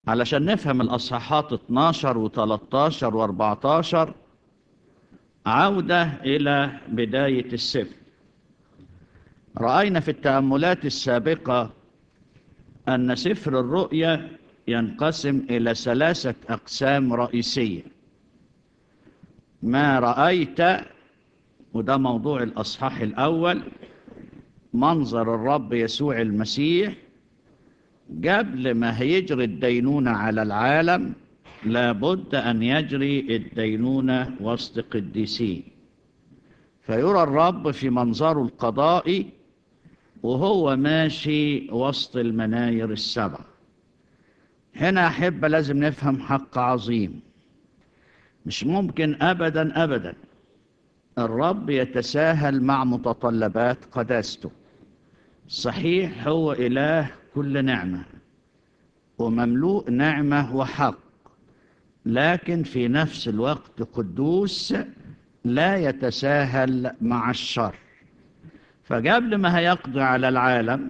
علشان نفهم الأصحاحات 12 و13 و14 عودة إلى بداية السفر رأينا في التأملات السابقة أن سفر الرؤيا ينقسم إلى ثلاثة أقسام رئيسية ما رأيت وده موضوع الأصحاح الأول منظر الرب يسوع المسيح قبل ما هيجري الدينونة على العالم لابد أن يجري الدينونة وسط قديسين فيرى الرب في منظره القضائي وهو ماشي وسط المناير السبع هنا أحب لازم نفهم حق عظيم مش ممكن أبدا أبدا الرب يتساهل مع متطلبات قداسته صحيح هو إله كل نعمة ومملوء نعمة وحق لكن في نفس الوقت قدوس لا يتساهل مع الشر فقبل ما هيقضي على العالم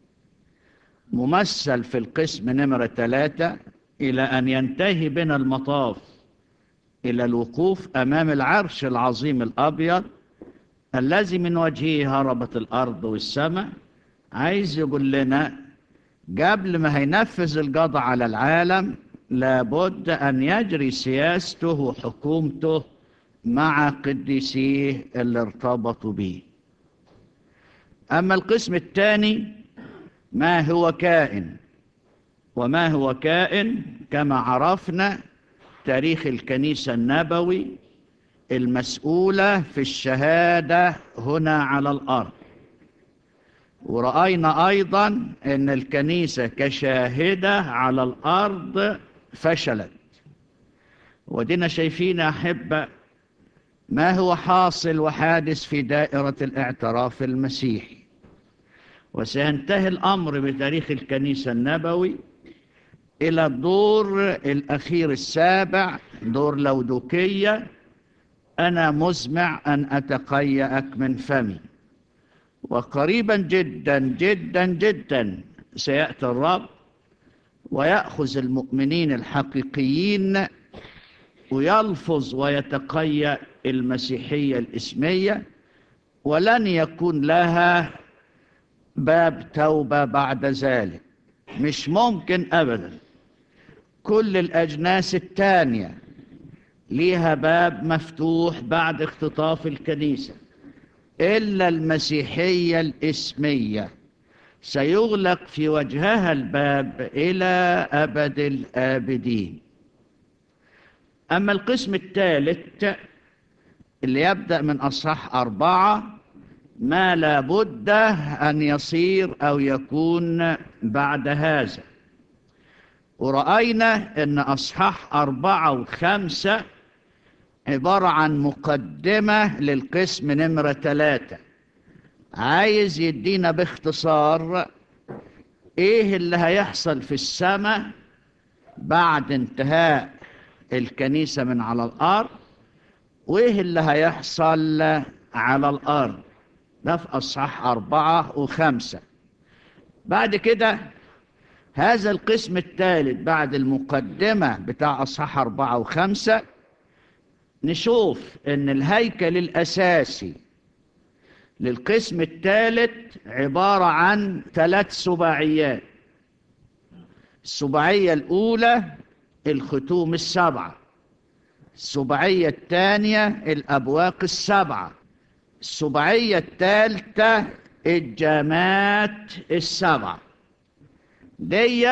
ممثل في القسم نمرة ثلاثة إلى أن ينتهي بنا المطاف إلى الوقوف أمام العرش العظيم الأبيض الذي من وجهه هربت الأرض والسماء عايز يقول لنا قبل ما هينفذ القضاء على العالم لابد أن يجري سياسته وحكومته مع قديسيه اللي ارتبطوا به أما القسم الثاني ما هو كائن وما هو كائن كما عرفنا تاريخ الكنيسة النبوي المسؤولة في الشهادة هنا على الأرض ورأينا أيضا أن الكنيسة كشاهدة على الأرض فشلت ودينا شايفين أحبة ما هو حاصل وحادث في دائرة الاعتراف المسيحي وسينتهي الأمر بتاريخ الكنيسة النبوي إلى الدور الأخير السابع دور لودوكية أنا مزمع أن أتقيأك من فمي وقريبا جدا جدا جدا سيأتي الرب ويأخذ المؤمنين الحقيقيين ويلفظ ويتقيأ المسيحية الإسمية ولن يكون لها باب توبة بعد ذلك مش ممكن أبدا كل الأجناس التانية ليها باب مفتوح بعد اختطاف الكنيسة إلا المسيحية الإسمية سيغلق في وجهها الباب إلى أبد الآبدين أما القسم الثالث اللي يبدأ من أصحاح أربعة ما لابد أن يصير أو يكون بعد هذا ورأينا أن أصحاح أربعة وخمسة عبارة عن مقدمة للقسم نمرة ثلاثة عايز يدينا باختصار ايه اللي هيحصل في السماء بعد انتهاء الكنيسة من على الأرض وايه اللي هيحصل على الأرض ده في أصحاح أربعة وخمسة بعد كده هذا القسم الثالث بعد المقدمة بتاع أصحاح أربعة وخمسة نشوف ان الهيكل الاساسي للقسم الثالث عبارة عن ثلاث سباعيات السباعية الاولى الختوم السبعة السباعية الثانية الابواق السبعة السباعية الثالثة الجامات السبعة دي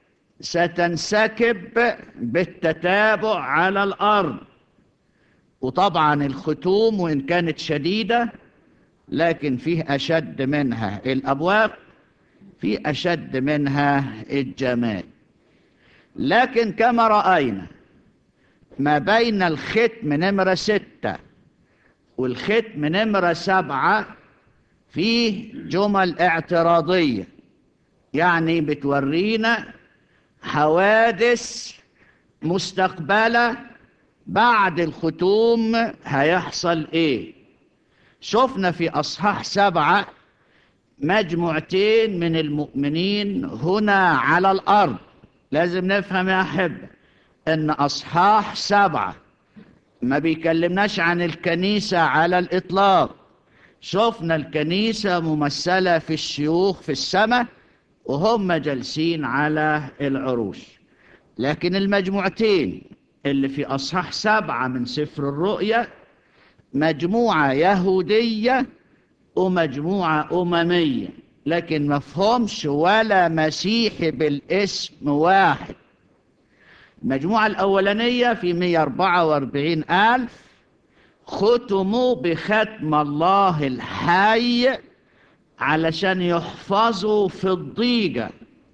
ستنسكب بالتتابع على الارض وطبعا الختوم وإن كانت شديدة لكن فيه أشد منها الأبواب في أشد منها الجمال لكن كما رأينا ما بين الختم نمرة ستة والختم نمرة سبعة فيه جمل اعتراضية يعني بتورينا حوادث مستقبله بعد الختوم هيحصل ايه شفنا في اصحاح سبعة مجموعتين من المؤمنين هنا على الارض لازم نفهم يا أحبة أن أصحاح سبعة ما بيكلمناش عن الكنيسة على الإطلاق شفنا الكنيسة ممثلة في الشيوخ في السماء وهم جالسين على العروش لكن المجموعتين اللي في أصحاح سبعة من سفر الرؤيا مجموعة يهودية ومجموعة أممية لكن مفهومش ولا مسيحي بالاسم واحد المجموعة الأولانية في 144 ألف ختموا بختم الله الحي علشان يحفظوا في الضيقة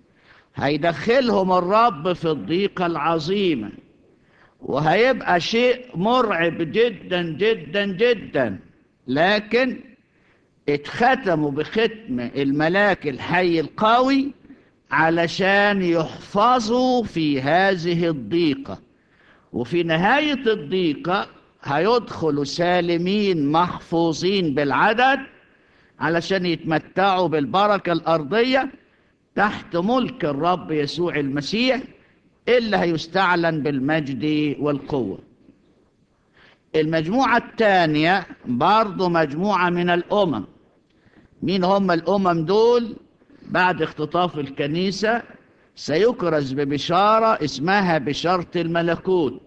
هيدخلهم الرب في الضيقة العظيمة وهيبقى شيء مرعب جدا جدا جدا لكن اتختموا بختم الملاك الحي القوي علشان يحفظوا في هذه الضيقة وفي نهاية الضيقة هيدخلوا سالمين محفوظين بالعدد علشان يتمتعوا بالبركة الأرضية تحت ملك الرب يسوع المسيح اللي هيستعلن بالمجد والقوة المجموعة الثانية برضو مجموعة من الأمم مين هم الأمم دول بعد اختطاف الكنيسة سيكرز ببشارة اسمها بشارة الملكوت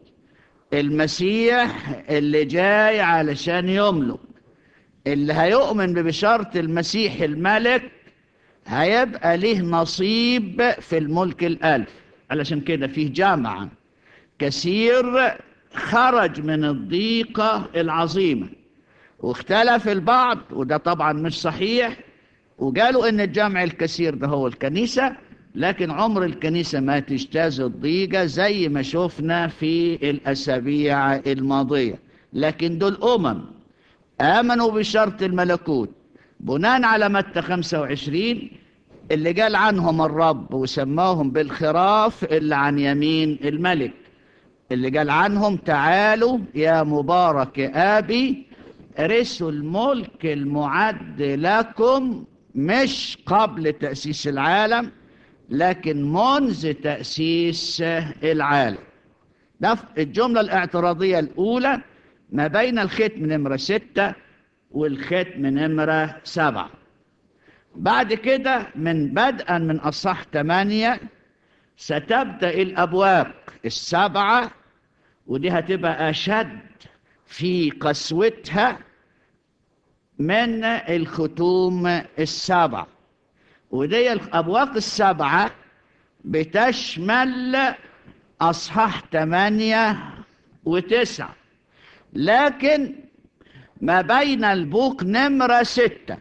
المسيح اللي جاي علشان يملك اللي هيؤمن ببشارة المسيح الملك هيبقى له نصيب في الملك الألف علشان كده فيه جامعة كثير خرج من الضيقة العظيمة واختلف البعض وده طبعا مش صحيح وقالوا ان الجمع الكثير ده هو الكنيسة لكن عمر الكنيسة ما تجتاز الضيقة زي ما شفنا في الأسابيع الماضية لكن دول أمم آمنوا بشرط الملكوت بناء على متى 25 اللي قال عنهم الرب وسماهم بالخراف اللي عن يمين الملك اللي قال عنهم تعالوا يا مبارك آبي رثوا الملك المعد لكم مش قبل تأسيس العالم لكن منذ تأسيس العالم ده الجملة الاعتراضية الأولى ما بين الختم نمرة ستة والختم نمرة سبعة بعد كده من بدءا من أصح ثمانية ستبدأ الأبواب السبعة ودي هتبقى أشد في قسوتها من الختوم السبع ودي الأبواق السبعة بتشمل أصحاح ثمانية وتسعة لكن ما بين البوق نمرة ستة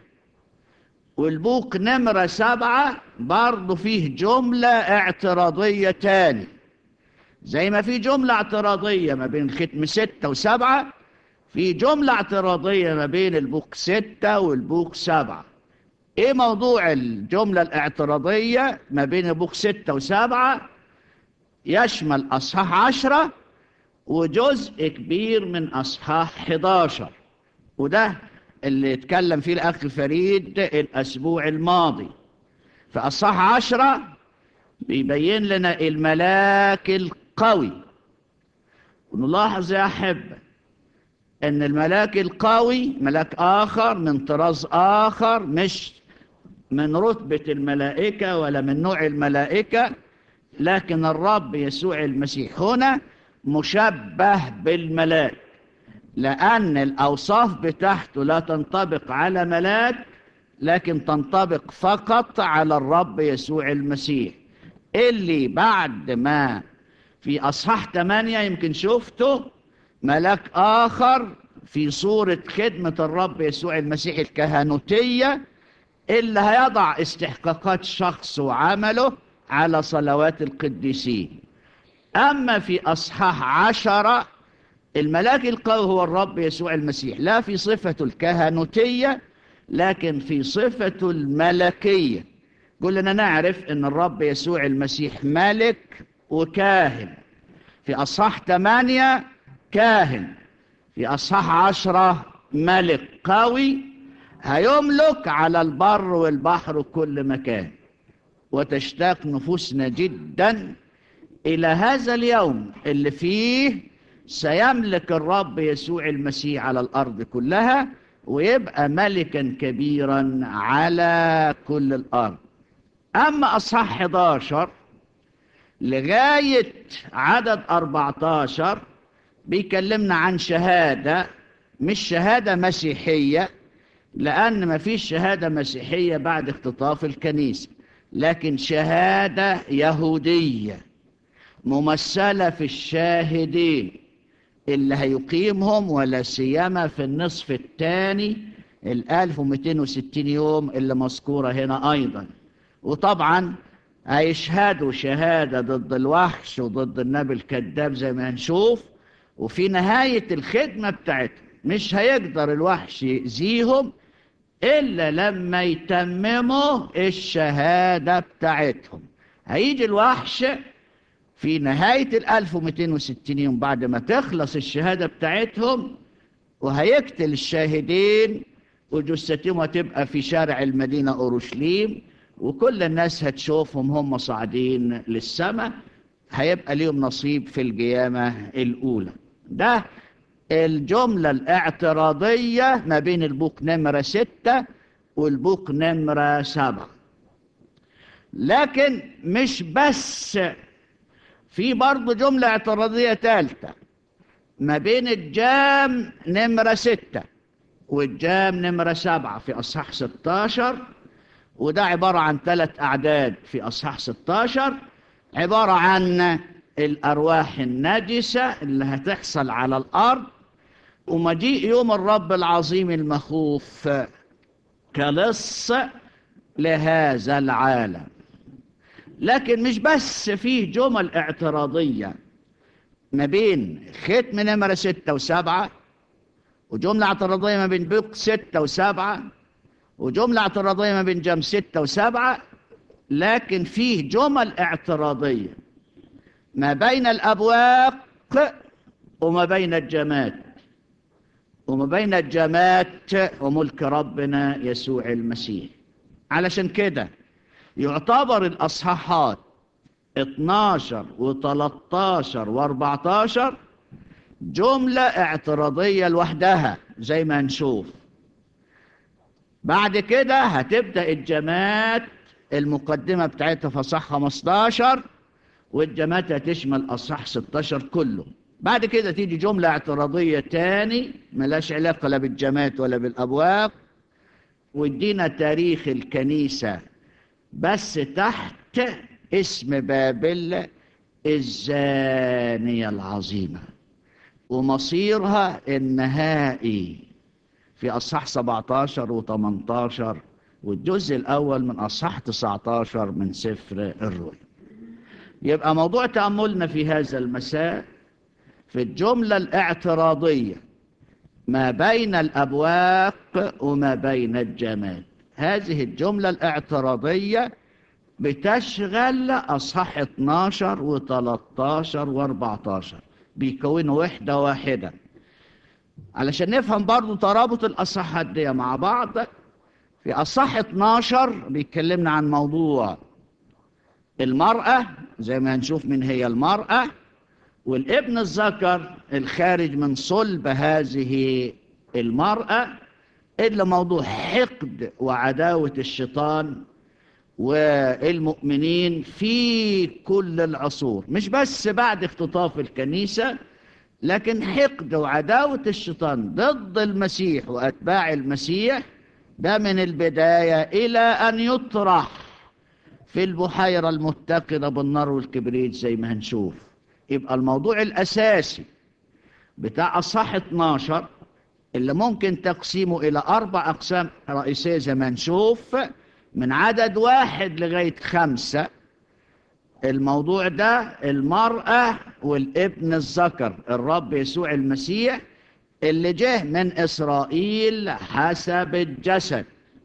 والبوق نمرة سبعة برضو فيه جملة اعتراضية تاني زي ما في جملة اعتراضية ما بين ختم ستة وسبعة في جملة اعتراضية ما بين البوق ستة والبوق سبعة ايه موضوع الجملة الاعتراضية ما بين البوق ستة وسبعة يشمل أصحاح عشرة وجزء كبير من أصحاح 11 وده اللي اتكلم فيه الأخ فريد الأسبوع الماضي في أصحاح عشرة بيبين لنا الملاك القوي ونلاحظ يا أحبة أن الملاك القوي ملاك آخر من طراز آخر مش من رتبة الملائكة ولا من نوع الملائكة لكن الرب يسوع المسيح هنا مشبه بالملاك لأن الأوصاف بتاعته لا تنطبق على ملاك لكن تنطبق فقط على الرب يسوع المسيح اللي بعد ما في أصحاح 8 يمكن شفته ملاك آخر في صورة خدمة الرب يسوع المسيح الكهنوتية اللي هيضع استحقاقات شخص وعمله على صلوات القديسين أما في أصحاح عشرة الملاك القوي هو الرب يسوع المسيح لا في صفة الكهنوتية لكن في صفة الملكية كلنا نعرف أن الرب يسوع المسيح ملك وكاهن في أصحاح ثمانية كاهن في أصحاح عشرة ملك قوي هيملك على البر والبحر وكل مكان وتشتاق نفوسنا جدا إلى هذا اليوم اللي فيه سيملك الرب يسوع المسيح على الأرض كلها ويبقى ملكا كبيرا على كل الأرض أما أصحاح 11 لغاية عدد 14 بيكلمنا عن شهادة مش شهادة مسيحية لأن ما فيش شهادة مسيحية بعد اختطاف الكنيسة لكن شهادة يهودية ممثلة في الشاهدين اللي هيقيمهم ولا سيما في النصف الثاني ال 1260 يوم اللي مذكورة هنا أيضا وطبعا هيشهدوا شهادة ضد الوحش وضد النبي الكذاب زي ما هنشوف وفي نهاية الخدمة بتاعتهم مش هيقدر الوحش يأذيهم إلا لما يتمموا الشهادة بتاعتهم هيجي الوحش في نهاية ال 1260 يوم بعد ما تخلص الشهادة بتاعتهم وهيقتل الشاهدين وجثتهم هتبقى في شارع المدينة أورشليم وكل الناس هتشوفهم هم صاعدين للسماء هيبقى ليهم نصيب في القيامة الأولى ده الجملة الاعتراضية ما بين البوك نمرة ستة والبوك نمرة سبعة لكن مش بس في برضه جملة اعتراضية ثالثة ما بين الجام نمرة ستة والجام نمرة سبعة في أصحاح 16 وده عبارة عن ثلاث أعداد في أصحاح 16 عبارة عن الأرواح النجسة اللي هتحصل على الأرض ومجيء يوم الرب العظيم المخوف كلص لهذا العالم لكن مش بس فيه جمل اعتراضية ما بين ختم نمرة ستة وسبعة وجملة اعتراضية ما بين بوق ستة وسبعة وجملة اعتراضية ما بين جم ستة وسبعة لكن فيه جمل اعتراضية ما بين الأبواق وما بين الجماد وما بين الجماد وملك ربنا يسوع المسيح علشان كده يعتبر الأصحاحات 12 و13 و14 جملة اعتراضية لوحدها زي ما نشوف بعد كده هتبدأ الجماد المقدمة بتاعتها في أصح 15 والجماد هتشمل أصح 16 كله بعد كده تيجي جملة اعتراضية تاني ملاش علاقة لا بالجماد ولا بالأبواب وادينا تاريخ الكنيسة بس تحت اسم بابل الزانية العظيمة ومصيرها النهائي في أصح 17 و18 والجزء الأول من أصح 19 من سفر الرؤيا يبقى موضوع تأملنا في هذا المساء في الجملة الاعتراضية ما بين الأبواق وما بين الجماد هذه الجملة الاعتراضية بتشغل أصحاح 12 و13 و14 بيكونوا وحدة واحدة علشان نفهم برضو ترابط الأصحات دي مع بعض في أصح 12 بيتكلمنا عن موضوع المرأة زي ما هنشوف من هي المرأة والابن الذكر الخارج من صلب هذه المرأة إلا موضوع حقد وعداوة الشيطان والمؤمنين في كل العصور مش بس بعد اختطاف الكنيسة لكن حقد وعداوة الشيطان ضد المسيح وأتباع المسيح ده من البداية إلى أن يطرح في البحيرة المتقدة بالنار والكبريت زي ما هنشوف يبقى الموضوع الأساسي بتاع الصح 12 اللي ممكن تقسيمه إلى أربع أقسام رئيسية زي ما نشوف من عدد واحد لغاية خمسة الموضوع ده المرأة والابن الذكر الرب يسوع المسيح اللي جه من إسرائيل حسب الجسد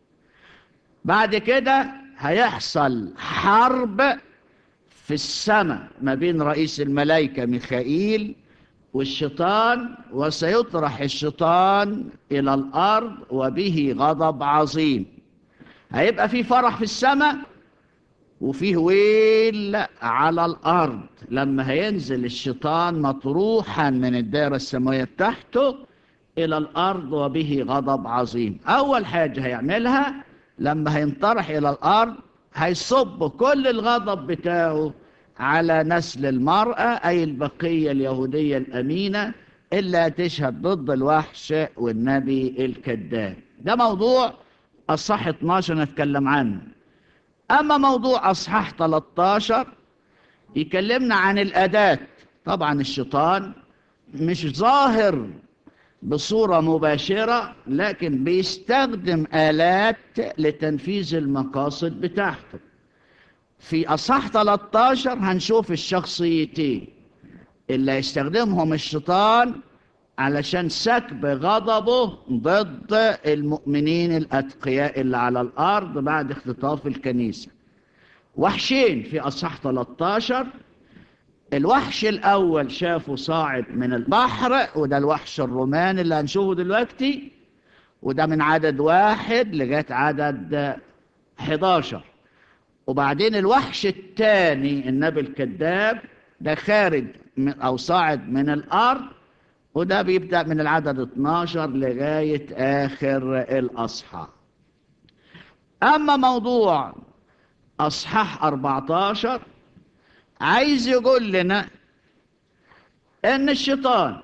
بعد كده هيحصل حرب في السماء ما بين رئيس الملائكة ميخائيل والشيطان وسيطرح الشيطان إلى الأرض وبه غضب عظيم هيبقى في فرح في السماء وفيه ويل على الأرض لما هينزل الشيطان مطروحا من الدائرة السماوية بتاعته إلى الأرض وبه غضب عظيم أول حاجة هيعملها لما هينطرح إلى الأرض هيصب كل الغضب بتاعه على نسل المرأة أي البقية اليهودية الأمينة إلا تشهد ضد الوحش والنبي الكذاب ده موضوع الصح 12 نتكلم عنه أما موضوع أصحاح 13 يكلمنا عن الأداة طبعا الشيطان مش ظاهر بصورة مباشرة لكن بيستخدم آلات لتنفيذ المقاصد بتاعته في أصح 13 هنشوف الشخصيتين اللي هيستخدمهم الشيطان علشان سكب غضبه ضد المؤمنين الأتقياء اللي على الأرض بعد اختطاف الكنيسة وحشين في أصح 13 الوحش الأول شافه صاعد من البحر وده الوحش الروماني اللي هنشوفه دلوقتي وده من عدد واحد لغاية عدد 11 وبعدين الوحش الثاني النبي الكذاب ده خارج من أو صاعد من الأرض وده بيبدأ من العدد 12 لغاية آخر الأصحاح أما موضوع أصحاح 14 عايز يقول لنا ان الشيطان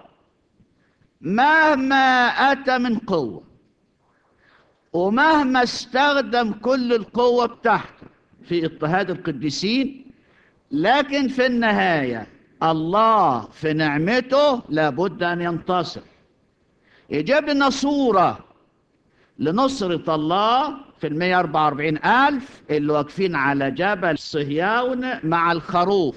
مهما اتى من قوة ومهما استخدم كل القوة بتاعته في اضطهاد القديسين لكن في النهاية الله في نعمته لابد ان ينتصر يجيب لنا صورة لنصرة الله في المية أربعة وأربعين ألف اللي واقفين على جبل صهيون مع الخروف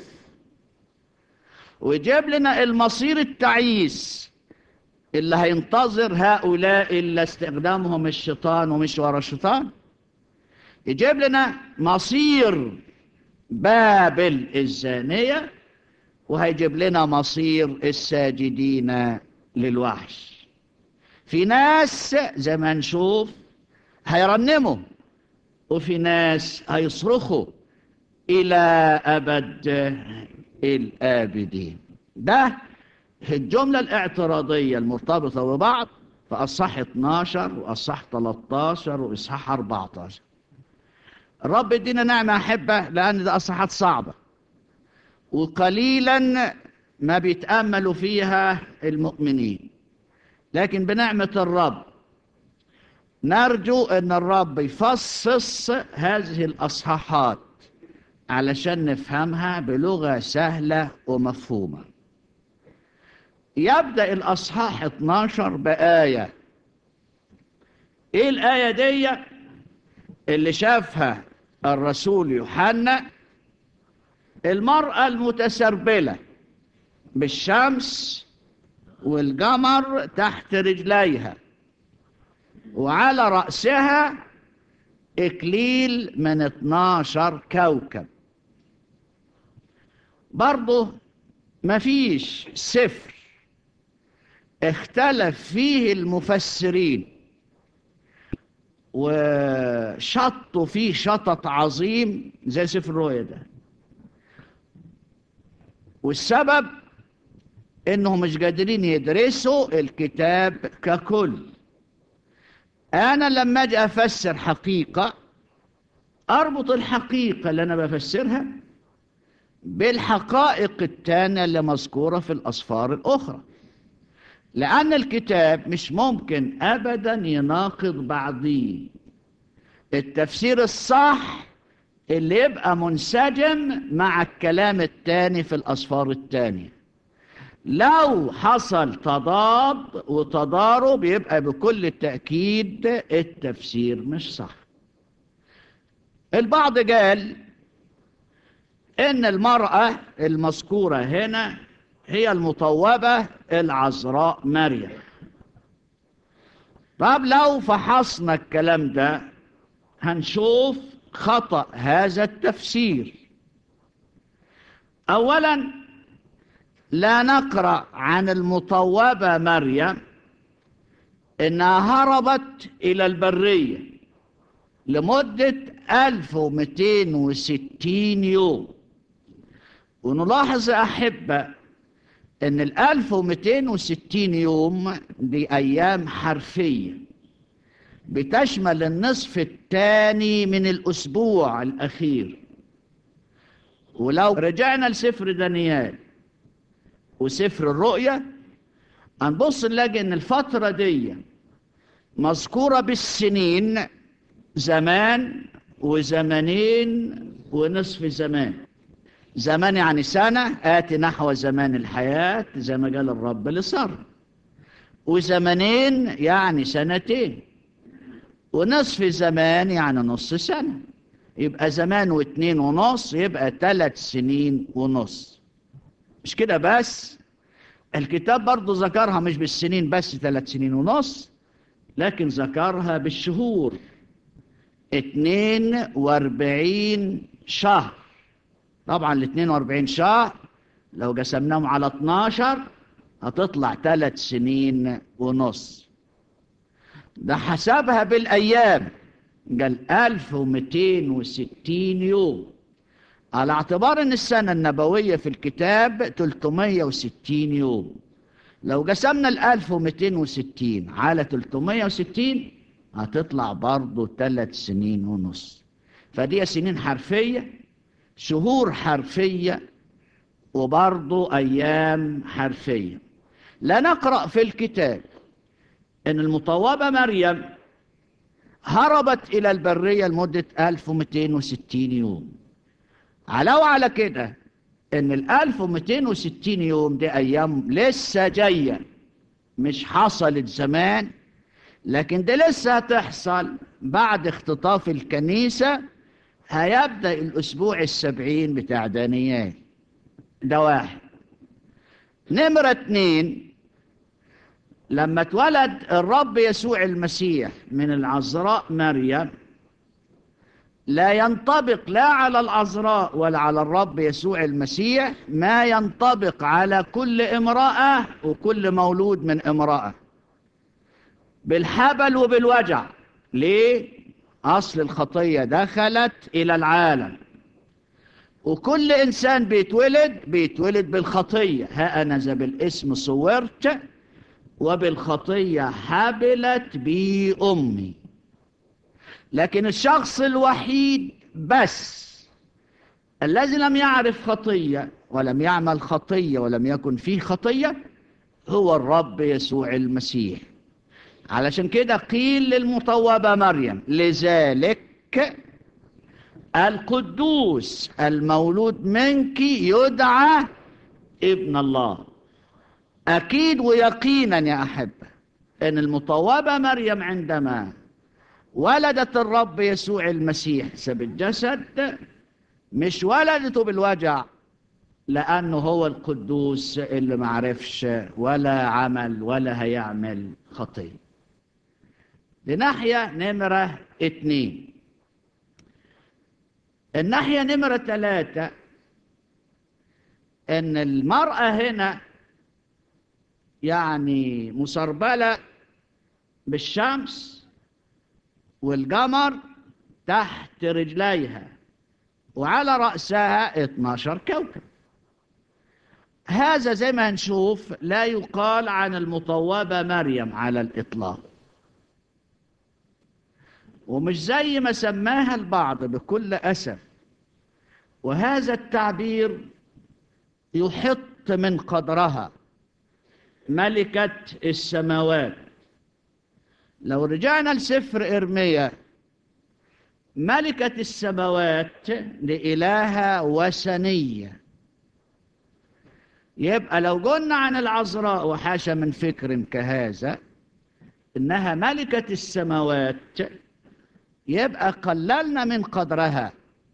ويجيب لنا المصير التعيس اللي هينتظر هؤلاء اللي استخدامهم الشيطان ومش ورا الشيطان يجيب لنا مصير بابل الزانية وهيجيب لنا مصير الساجدين للوحش في ناس زي ما نشوف هيرنموا وفي ناس هيصرخوا إلى أبد الآبدين ده الجملة الاعتراضية المرتبطة ببعض في أصح 12 وأصح 13 وإصحاح 14 الرب يدينا نعمة أحبة لأن ده أصحات صعبة وقليلا ما بيتأملوا فيها المؤمنين لكن بنعمة الرب نرجو أن الرب يفصص هذه الأصحاحات علشان نفهمها بلغة سهلة ومفهومة يبدأ الأصحاح 12 بآية إيه الآية دي اللي شافها الرسول يوحنا المرأة المتسربلة بالشمس والقمر تحت رجليها وعلى رأسها إكليل من 12 كوكب برضه مفيش سفر اختلف فيه المفسرين وشطوا فيه شطط عظيم زي سفر الرؤيا ده والسبب انهم مش قادرين يدرسوا الكتاب ككل انا لما اجي افسر حقيقة اربط الحقيقة اللي انا بفسرها بالحقائق التانية اللي مذكورة في الأصفار الأخرى لأن الكتاب مش ممكن أبدا يناقض بعضيه التفسير الصح اللي يبقى منسجم مع الكلام التاني في الأصفار التانية لو حصل تضاد وتضارب يبقى بكل تأكيد التفسير مش صح البعض قال ان المرأة المذكورة هنا هي المطوبة العذراء مريم طب لو فحصنا الكلام ده هنشوف خطأ هذا التفسير اولا لا نقرأ عن المطوبة مريم انها هربت الى البرية لمدة 1260 يوم ونلاحظ يا أحبة أن ال 1260 يوم دي أيام حرفية بتشمل النصف الثاني من الأسبوع الأخير ولو رجعنا لسفر دانيال وسفر الرؤيا هنبص نلاقي ان الفترة دي مذكورة بالسنين زمان وزمانين ونصف زمان زمان يعني سنة آتي نحو زمان الحياة زي ما قال الرب لصار وزمانين يعني سنتين ونصف زمان يعني نص سنة يبقى زمان واتنين ونص يبقى ثلاث سنين ونص مش كده بس الكتاب برضو ذكرها مش بالسنين بس ثلاث سنين ونص لكن ذكرها بالشهور اتنين واربعين شهر طبعا الاتنين واربعين شهر لو قسمناهم على اتناشر هتطلع ثلاث سنين ونص ده حسبها بالأيام قال 1260 يوم على اعتبار ان السنة النبوية في الكتاب 360 يوم لو قسمنا ال 1260 على 360 هتطلع برضه ثلاث سنين ونص فدي سنين حرفية شهور حرفية وبرضه أيام حرفية لا نقرأ في الكتاب أن المطوبة مريم هربت إلى البرية لمدة 1260 يوم علاوة على كده ان ال 1260 يوم دي ايام لسه جاية مش حصلت زمان لكن دي لسه هتحصل بعد اختطاف الكنيسة هيبدأ الاسبوع السبعين بتاع دانيال ده واحد نمرة اتنين لما اتولد الرب يسوع المسيح من العذراء مريم لا ينطبق لا على العذراء ولا على الرب يسوع المسيح ما ينطبق على كل امرأة وكل مولود من امرأة بالحبل وبالوجع ليه؟ أصل الخطية دخلت إلى العالم وكل إنسان بيتولد بيتولد بالخطية ها أنا ذا بالاسم صورت وبالخطية حبلت بي أمي لكن الشخص الوحيد بس الذي لم يعرف خطية ولم يعمل خطية ولم يكن فيه خطية هو الرب يسوع المسيح علشان كده قيل للمطوبة مريم لذلك القدوس المولود منك يدعى ابن الله أكيد ويقينا يا أحبة أن المطوبة مريم عندما ولدت الرب يسوع المسيح سب الجسد مش ولدته بالوجع لأنه هو القدوس اللي معرفش ولا عمل ولا هيعمل خطية لناحية نمرة اتنين الناحية نمرة ثلاثة ان المرأة هنا يعني مسربلة بالشمس والقمر تحت رجليها وعلى رأسها 12 كوكب هذا زي ما نشوف لا يقال عن المطوبة مريم على الإطلاق ومش زي ما سماها البعض بكل أسف وهذا التعبير يحط من قدرها ملكة السماوات لو رجعنا لسفر إرميا ملكة السماوات لإلهة وثنية يبقى لو قلنا عن العذراء وحاشا من فكر كهذا إنها ملكة السماوات يبقى قللنا من قدرها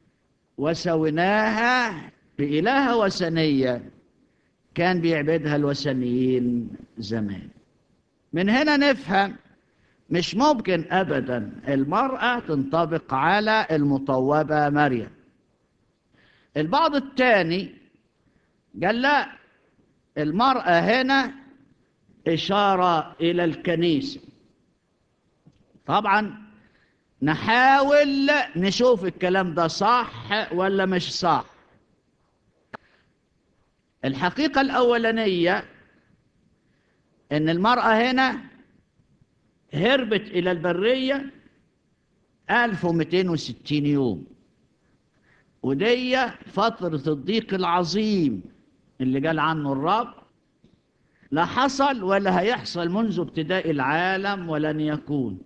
وسويناها بإلهة وثنية كان بيعبدها الوثنيين زمان من هنا نفهم مش ممكن أبدا المرأة تنطبق على المطوبة مريم البعض الثاني قال لا المرأة هنا إشارة إلى الكنيسة طبعا نحاول نشوف الكلام ده صح ولا مش صح الحقيقة الأولانية إن المرأة هنا هربت إلى البرية 1260 يوم ودي فترة الضيق العظيم اللي قال عنه الرب لا حصل ولا هيحصل منذ ابتداء العالم ولن يكون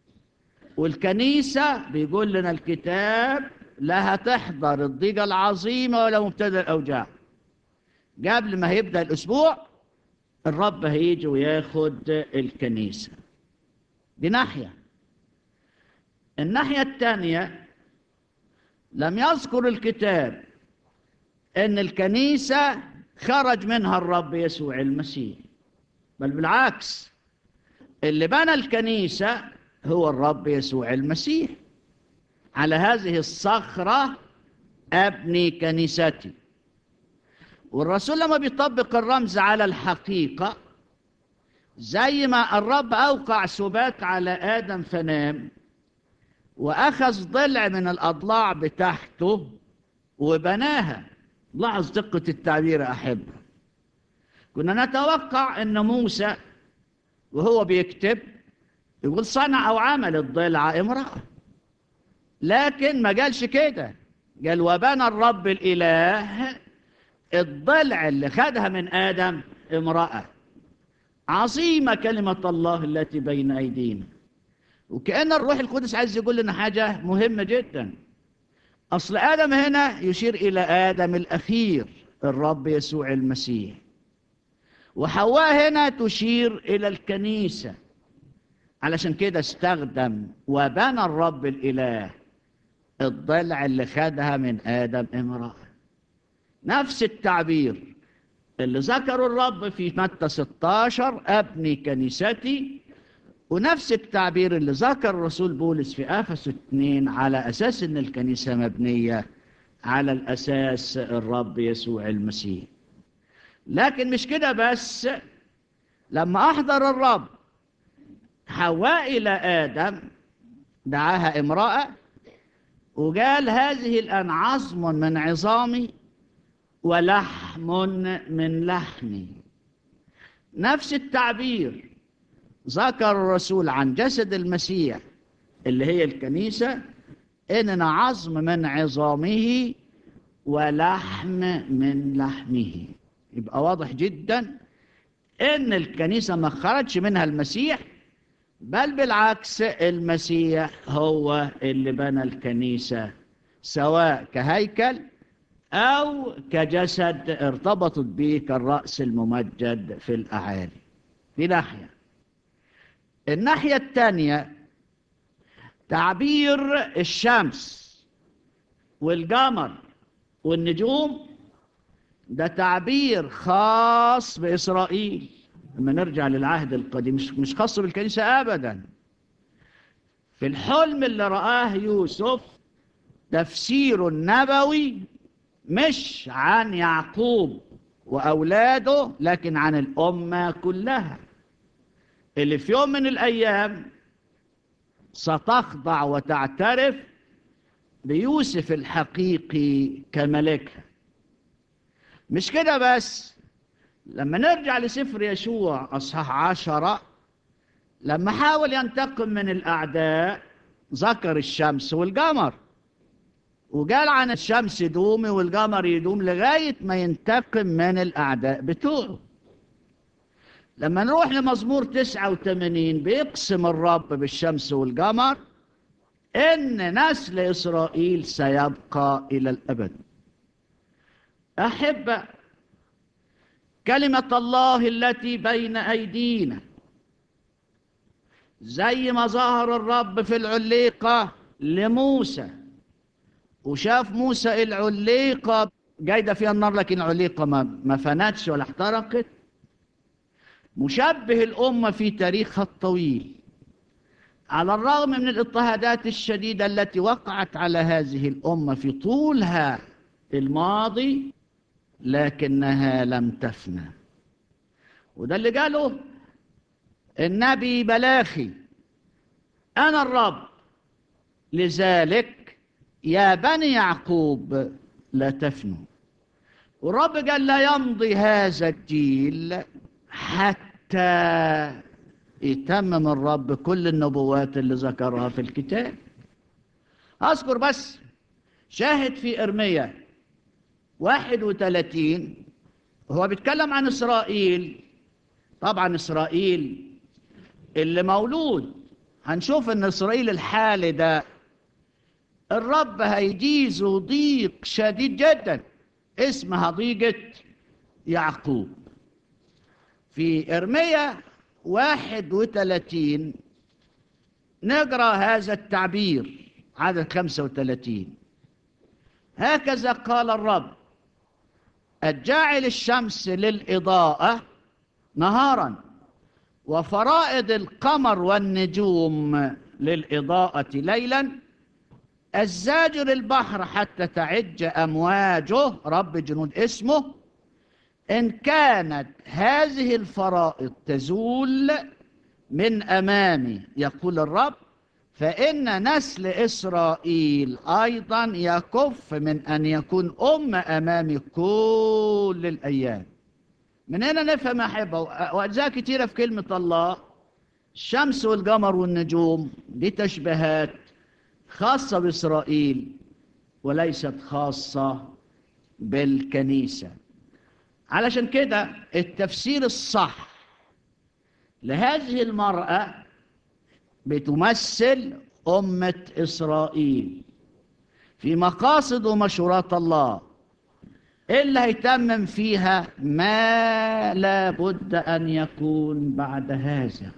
والكنيسة بيقول لنا الكتاب لا هتحضر الضيقة العظيمة ولا مبتدى الأوجاع قبل ما هيبدأ الأسبوع الرب هيجي وياخد الكنيسة دي ناحية الناحية الثانية لم يذكر الكتاب ان الكنيسة خرج منها الرب يسوع المسيح بل بالعكس اللي بنى الكنيسة هو الرب يسوع المسيح على هذه الصخرة أبني كنيستي والرسول لما بيطبق الرمز على الحقيقة زي ما الرب أوقع سبات على آدم فنام وأخذ ضلع من الأضلاع بتاعته وبناها لاحظ دقة التعبير أحب كنا نتوقع أن موسى وهو بيكتب يقول صنع أو عمل الضلع امرأة لكن ما قالش كده قال وبنى الرب الإله الضلع اللي خدها من آدم امرأة عظيمة كلمة الله التي بين أيدينا وكأن الروح القدس عايز يقول لنا حاجة مهمة جدا أصل آدم هنا يشير إلى آدم الأخير الرب يسوع المسيح وحواء هنا تشير إلى الكنيسة علشان كده استخدم وبنى الرب الإله الضلع اللي خدها من آدم امرأة نفس التعبير اللي ذكره الرب في متى 16 أبني كنيستي ونفس التعبير اللي ذكر الرسول بولس في افسس 2 على اساس ان الكنيسه مبنيه على الاساس الرب يسوع المسيح لكن مش كده بس لما احضر الرب حواء الى ادم دعاها امراه وقال هذه الان عظم من عظامي ولحم من لحمي نفس التعبير ذكر الرسول عن جسد المسيح اللي هي الكنيسة إننا عظم من عظامه ولحم من لحمه يبقى واضح جدا إن الكنيسة ما خرجش منها المسيح بل بالعكس المسيح هو اللي بنى الكنيسة سواء كهيكل أو كجسد ارتبطت به كالرأس الممجد في الأعالي دي ناحية الناحية الثانية تعبير الشمس والقمر والنجوم ده تعبير خاص بإسرائيل لما نرجع للعهد القديم مش مش خاص بالكنيسة أبدا في الحلم اللي رآه يوسف تفسير نبوي مش عن يعقوب وأولاده لكن عن الأمة كلها اللي في يوم من الأيام ستخضع وتعترف بيوسف الحقيقي كملكها مش كده بس لما نرجع لسفر يشوع أصحاح عشرة لما حاول ينتقم من الأعداء ذكر الشمس والقمر وقال عن الشمس دومي والقمر يدوم لغاية ما ينتقم من الأعداء بتوعه لما نروح لمزمور 89 بيقسم الرب بالشمس والقمر إن نسل إسرائيل سيبقى إلى الأبد أحب كلمة الله التي بين أيدينا زي ما ظهر الرب في العليقة لموسى وشاف موسى العليقة جايدة فيها النار لكن العليقة ما, ما فنتش ولا احترقت مشبه الأمة في تاريخها الطويل على الرغم من الاضطهادات الشديدة التي وقعت على هذه الأمة في طولها الماضي لكنها لم تفنى وده اللي قاله النبي بلاخي أنا الرب لذلك يا بني يعقوب لا تفنوا والرب قال لا يمضي هذا الجيل حتى يتمم الرب كل النبوات اللي ذكرها في الكتاب أذكر بس شاهد في إرميا 31 هو بيتكلم عن إسرائيل طبعا إسرائيل اللي مولود هنشوف ان إسرائيل الحالي ده الرب هيجيزه ضيق شديد جدا اسمها ضيقة يعقوب في إرميا 31 نقرأ هذا التعبير عدد 35 هكذا قال الرب الجاعل الشمس للإضاءة نهارا وفرائض القمر والنجوم للإضاءة ليلا الزاجر البحر حتى تعج أمواجه رب جنود اسمه إن كانت هذه الفرائض تزول من أمامي يقول الرب فإن نسل إسرائيل أيضا يكف من أن يكون أم أمامي كل الأيام من هنا نفهم أحبة وأجزاء كثيرة في كلمة الله الشمس والقمر والنجوم دي تشبيهات خاصة بإسرائيل وليست خاصة بالكنيسة علشان كده التفسير الصح لهذه المرأة بتمثل أمة إسرائيل في مقاصد ومشورات الله اللي هيتمم فيها ما لا بد أن يكون بعد هذا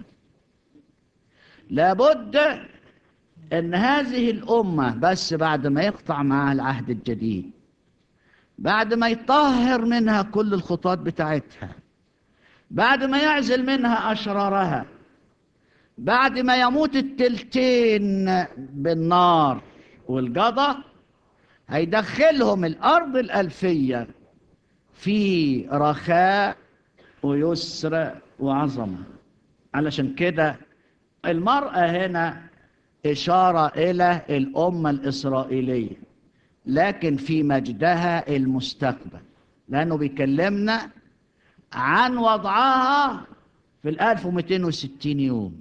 لابد أن هذه الأمة بس بعد ما يقطع معها العهد الجديد بعد ما يطهر منها كل الخطوات بتاعتها بعد ما يعزل منها أشرارها بعد ما يموت التلتين بالنار والقضاء هيدخلهم الأرض الألفية في رخاء ويسر وعظمة علشان كده المرأة هنا إشارة إلى الأمة الإسرائيلية لكن في مجدها المستقبل لأنه بيكلمنا عن وضعها في الألف ومئتين وستين يوم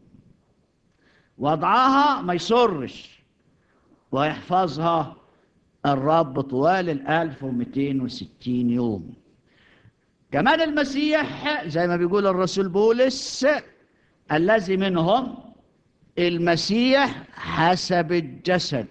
وضعها ما يسرش ويحفظها الرب طوال الألف ومئتين وستين يوم كمان المسيح زي ما بيقول الرسول بولس الذي منهم المسيح حسب الجسد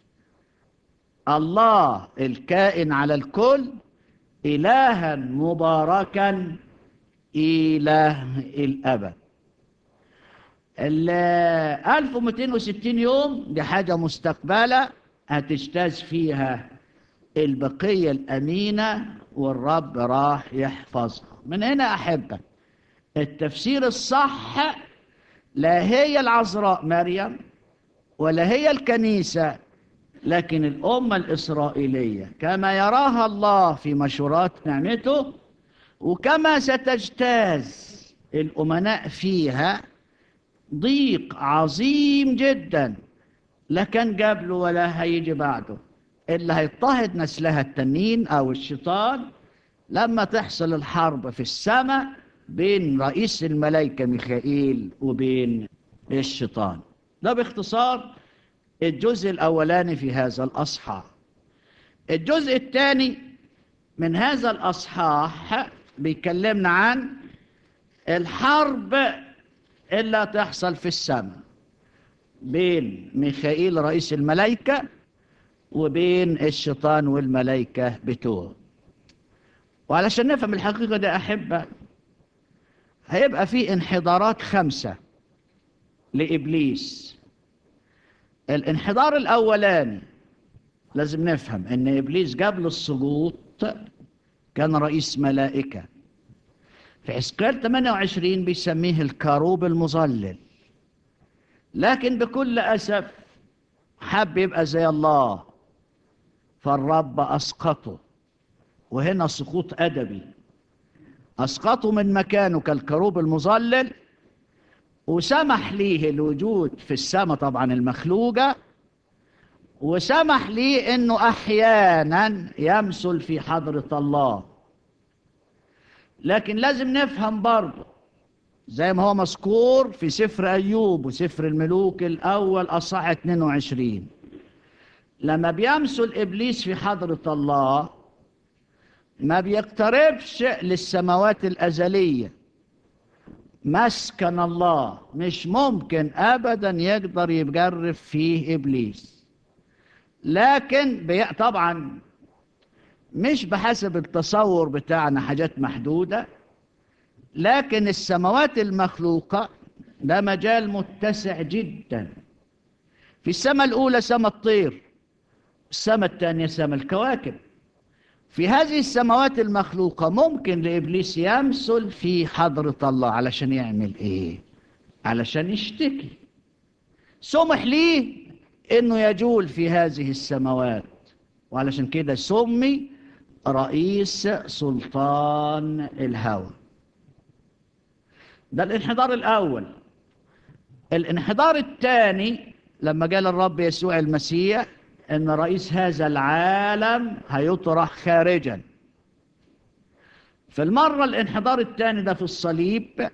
الله الكائن على الكل إلها مباركا إلى الأبد ال 1260 يوم دي حاجة مستقبلة هتجتاز فيها البقية الأمينة والرب راح يحفظها من هنا أحبك التفسير الصح لا هي العذراء مريم ولا هي الكنيسة لكن الأمة الإسرائيلية كما يراها الله في مشورات نعمته وكما ستجتاز الأمناء فيها ضيق عظيم جدا لا كان قبله ولا هيجي بعده اللي هيضطهد نسلها التنين أو الشيطان لما تحصل الحرب في السماء بين رئيس الملائكة ميخائيل وبين الشيطان ده باختصار الجزء الأولاني في هذا الأصحاح الجزء الثاني من هذا الأصحاح بيكلمنا عن الحرب اللي تحصل في السماء بين ميخائيل رئيس الملائكة وبين الشيطان والملائكة بتوعه وعلشان نفهم الحقيقة دي أحبة هيبقى في انحدارات خمسة لإبليس الانحدار الأولاني لازم نفهم أن إبليس قبل السقوط كان رئيس ملائكة في حسقال 28 بيسميه الكاروب المظلل لكن بكل أسف حب يبقى زي الله فالرب أسقطه وهنا سقوط أدبي أسقطه من مكانه كالكروب المظلل وسمح ليه الوجود في السماء طبعا المخلوقة وسمح لي انه احيانا يمثل في حضرة الله لكن لازم نفهم برضه زي ما هو مذكور في سفر ايوب وسفر الملوك الاول اصحاح 22 لما بيمثل ابليس في حضرة الله ما بيقتربش للسماوات الازليه مسكن الله مش ممكن ابدا يقدر يجرب فيه ابليس لكن بي... طبعا مش بحسب التصور بتاعنا حاجات محدودة لكن السماوات المخلوقة ده مجال متسع جدا في السماء الأولى سماء الطير السماء الثانية سماء الكواكب في هذه السماوات المخلوقة ممكن لإبليس يمثل في حضرة الله علشان يعمل إيه؟ علشان يشتكي سمح ليه إنه يجول في هذه السماوات وعلشان كده سمي رئيس سلطان الهوى ده الانحدار الأول الانحدار الثاني لما قال الرب يسوع المسيح ان رئيس هذا العالم هيطرح خارجا في المرة الانحدار الثاني ده في الصليب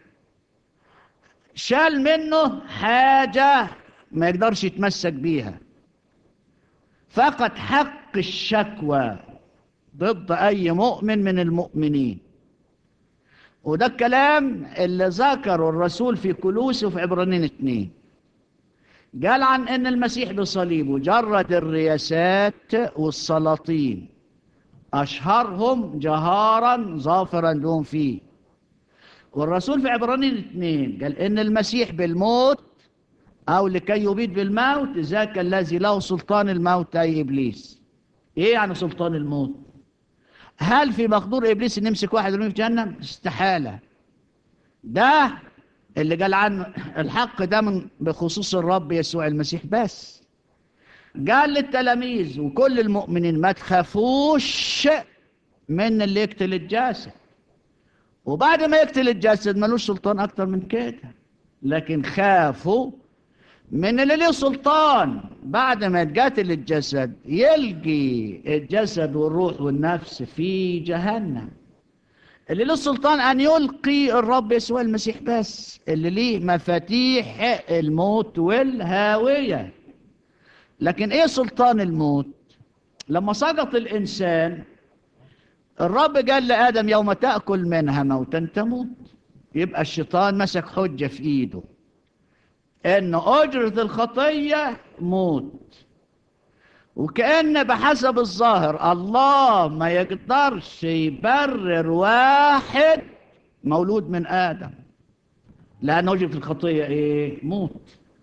شال منه حاجة ما يقدرش يتمسك بيها فقد حق الشكوى ضد أي مؤمن من المؤمنين وده الكلام اللي ذكره الرسول في كلوس وفي عبرانين اتنين قال عن ان المسيح بصليبه جرد الرياسات والسلاطين اشهرهم جهارا ظافرا لهم فيه والرسول في عبرانين اثنين قال ان المسيح بالموت او لكي يبيد بالموت ذاك الذي له سلطان الموت اي ابليس ايه يعني سلطان الموت هل في مقدور ابليس ان يمسك واحد يرميه في جهنم استحاله ده اللي قال عنه الحق ده من بخصوص الرب يسوع المسيح بس قال للتلاميذ وكل المؤمنين ما تخافوش من اللي يقتل الجسد وبعد ما يقتل الجسد ملوش سلطان اكتر من كده لكن خافوا من اللي له سلطان بعد ما يتقاتل الجسد يلقي الجسد والروح والنفس في جهنم اللي له السلطان أن يلقي الرب يسوع المسيح بس اللي ليه مفاتيح الموت والهاوية لكن إيه سلطان الموت لما سقط الإنسان الرب قال لآدم يوم تأكل منها موتا تموت يبقى الشيطان مسك حجة في إيده إن أجرة الخطية موت وكأن بحسب الظاهر الله ما يقدرش يبرر واحد مولود من آدم لأن أجرة الخطية إيه؟ موت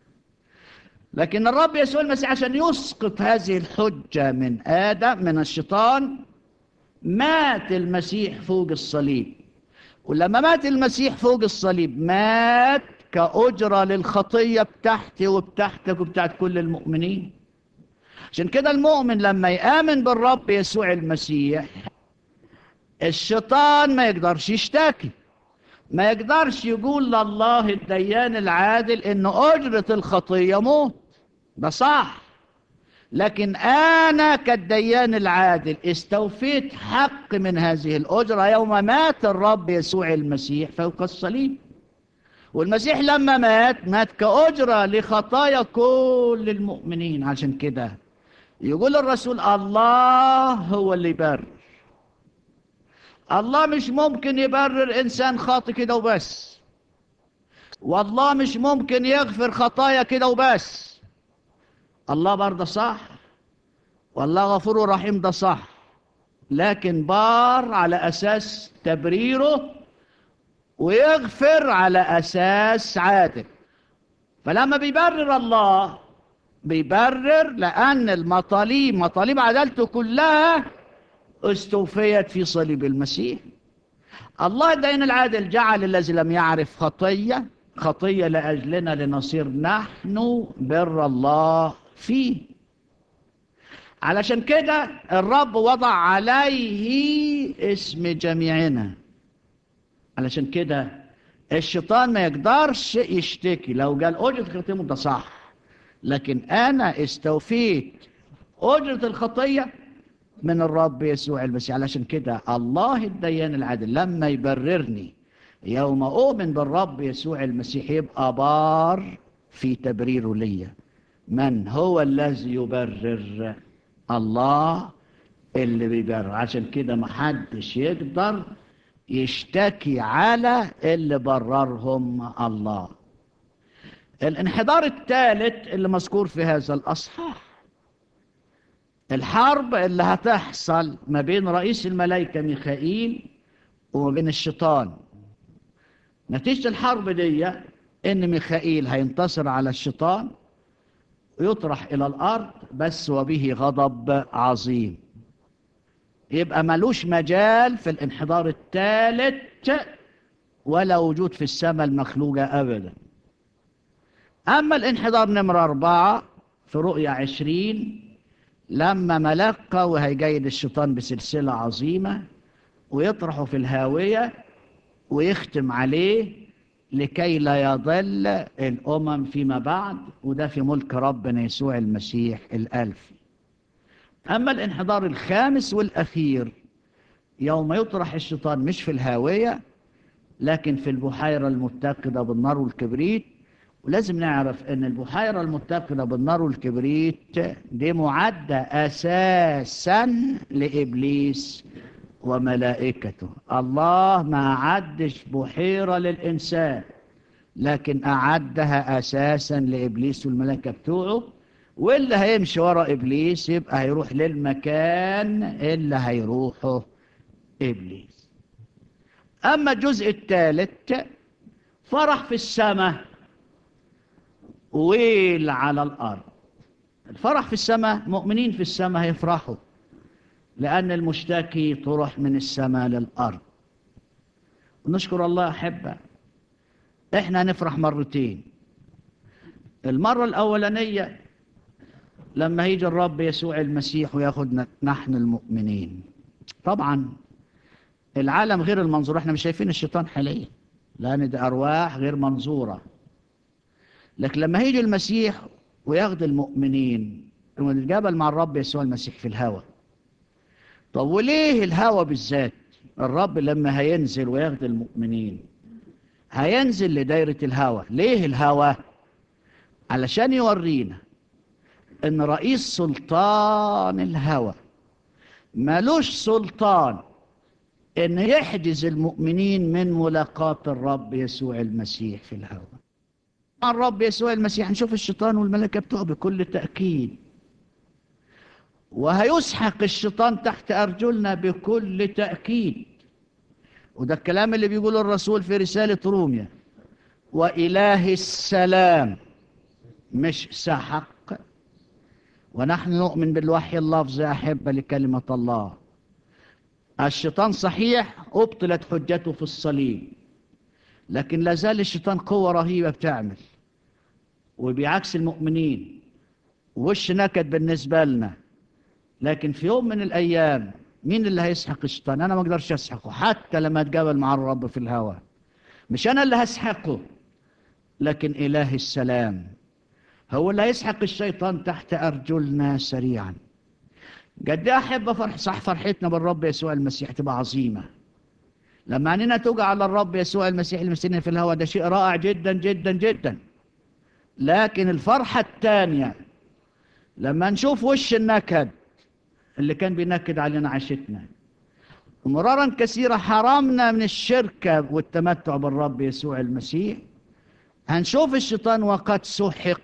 لكن الرب يسوع المسيح عشان يسقط هذه الحجة من آدم من الشيطان مات المسيح فوق الصليب ولما مات المسيح فوق الصليب مات كأجرة للخطية بتاعتي وبتاعتك وبتاعت كل المؤمنين عشان كده المؤمن لما يآمن بالرب يسوع المسيح الشيطان ما يقدرش يشتكي ما يقدرش يقول لله الديان العادل ان أجرة الخطية موت ده صح لكن أنا كالديان العادل استوفيت حق من هذه الأجرة يوم مات الرب يسوع المسيح فوق الصليب والمسيح لما مات مات كأجرة لخطايا كل المؤمنين عشان كده يقول الرسول الله هو اللي يبرر الله مش ممكن يبرر إنسان خاطئ كده وبس والله مش ممكن يغفر خطايا كده وبس الله برضه صح والله غفور رحيم ده صح لكن بار على أساس تبريره ويغفر على أساس عادل فلما بيبرر الله بيبرر لأن المطالب مطالب عدالته كلها استوفيت في صليب المسيح الله الدين العادل جعل الذي لم يعرف خطية خطية لأجلنا لنصير نحن بر الله فيه علشان كده الرب وضع عليه اسم جميعنا علشان كده الشيطان ما يقدرش يشتكي لو قال أجد خطيمه ده صح لكن أنا استوفيت أجرة الخطية من الرب يسوع المسيح علشان كده الله الديان العادل لما يبررني يوم أؤمن بالرب يسوع المسيح يبقى بار في تبريره ليا من هو الذي يبرر الله اللي بيبرر عشان كده محدش يقدر يشتكي على اللي بررهم الله الانحدار الثالث اللي مذكور في هذا الأصحاح الحرب اللي هتحصل ما بين رئيس الملائكة ميخائيل وما بين الشيطان نتيجة الحرب دي ان ميخائيل هينتصر على الشيطان ويطرح الى الارض بس وبه غضب عظيم يبقى ملوش مجال في الانحدار الثالث ولا وجود في السماء المخلوقة ابدا اما الانحدار نمرة اربعة في رؤية عشرين لما ملقى وهيجيد الشيطان بسلسلة عظيمة ويطرحه في الهاوية ويختم عليه لكي لا يضل الأمم فيما بعد وده في ملك ربنا يسوع المسيح الألفي أما الانحدار الخامس والأخير يوم يطرح الشيطان مش في الهاوية لكن في البحيرة المتقدة بالنار والكبريت ولازم نعرف ان البحيرة المتقدة بالنار والكبريت دي معدة اساسا لابليس وملائكته الله ما عدش بحيرة للانسان لكن اعدها اساسا لابليس والملائكة بتوعه واللي هيمشي ورا ابليس يبقى هيروح للمكان اللي هيروحه ابليس اما الجزء الثالث فرح في السماء ويل على الأرض الفرح في السماء مؤمنين في السماء هيفرحوا لأن المشتكي طرح من السماء للأرض ونشكر الله أحبة إحنا هنفرح مرتين المرة الأولانية لما هيجي الرب يسوع المسيح وياخدنا نحن المؤمنين طبعا العالم غير المنظور احنا مش شايفين الشيطان حاليا لأن دي أرواح غير منظورة لكن لما هيجي المسيح وياخد المؤمنين ونتقابل مع الرب يسوع المسيح في الهوى طب وليه الهوى بالذات الرب لما هينزل وياخد المؤمنين هينزل لدايرة الهوى ليه الهوى علشان يورينا ان رئيس سلطان الهوى ملوش سلطان ان يحجز المؤمنين من ملاقاة الرب يسوع المسيح في الهوى مع الرب يسوع المسيح نشوف الشيطان والملكة بتوعه بكل تأكيد وهيسحق الشيطان تحت أرجلنا بكل تأكيد وده الكلام اللي بيقوله الرسول في رسالة روميا وإله السلام مش سحق ونحن نؤمن بالوحي اللفظ يا أحبة لكلمة الله الشيطان صحيح أبطلت حجته في الصليب لكن لا زال الشيطان قوة رهيبة بتعمل وبيعكس المؤمنين وش نكد بالنسبة لنا لكن في يوم من الأيام مين اللي هيسحق الشيطان أنا ما أقدرش أسحقه حتى لما أتقابل مع الرب في الهوى مش أنا اللي هسحقه لكن إله السلام هو اللي هيسحق الشيطان تحت أرجلنا سريعا قد أحب فرح صح فرحتنا بالرب يسوع المسيح تبقى عظيمة لما عيننا توجع على الرب يسوع المسيح المسيح في الهوى ده شيء رائع جدا جدا جدا لكن الفرحة الثانية لما نشوف وش النكد اللي كان بينكد علينا عيشتنا ومرارا كثيرة حرمنا من الشركة والتمتع بالرب يسوع المسيح هنشوف الشيطان وقد سحق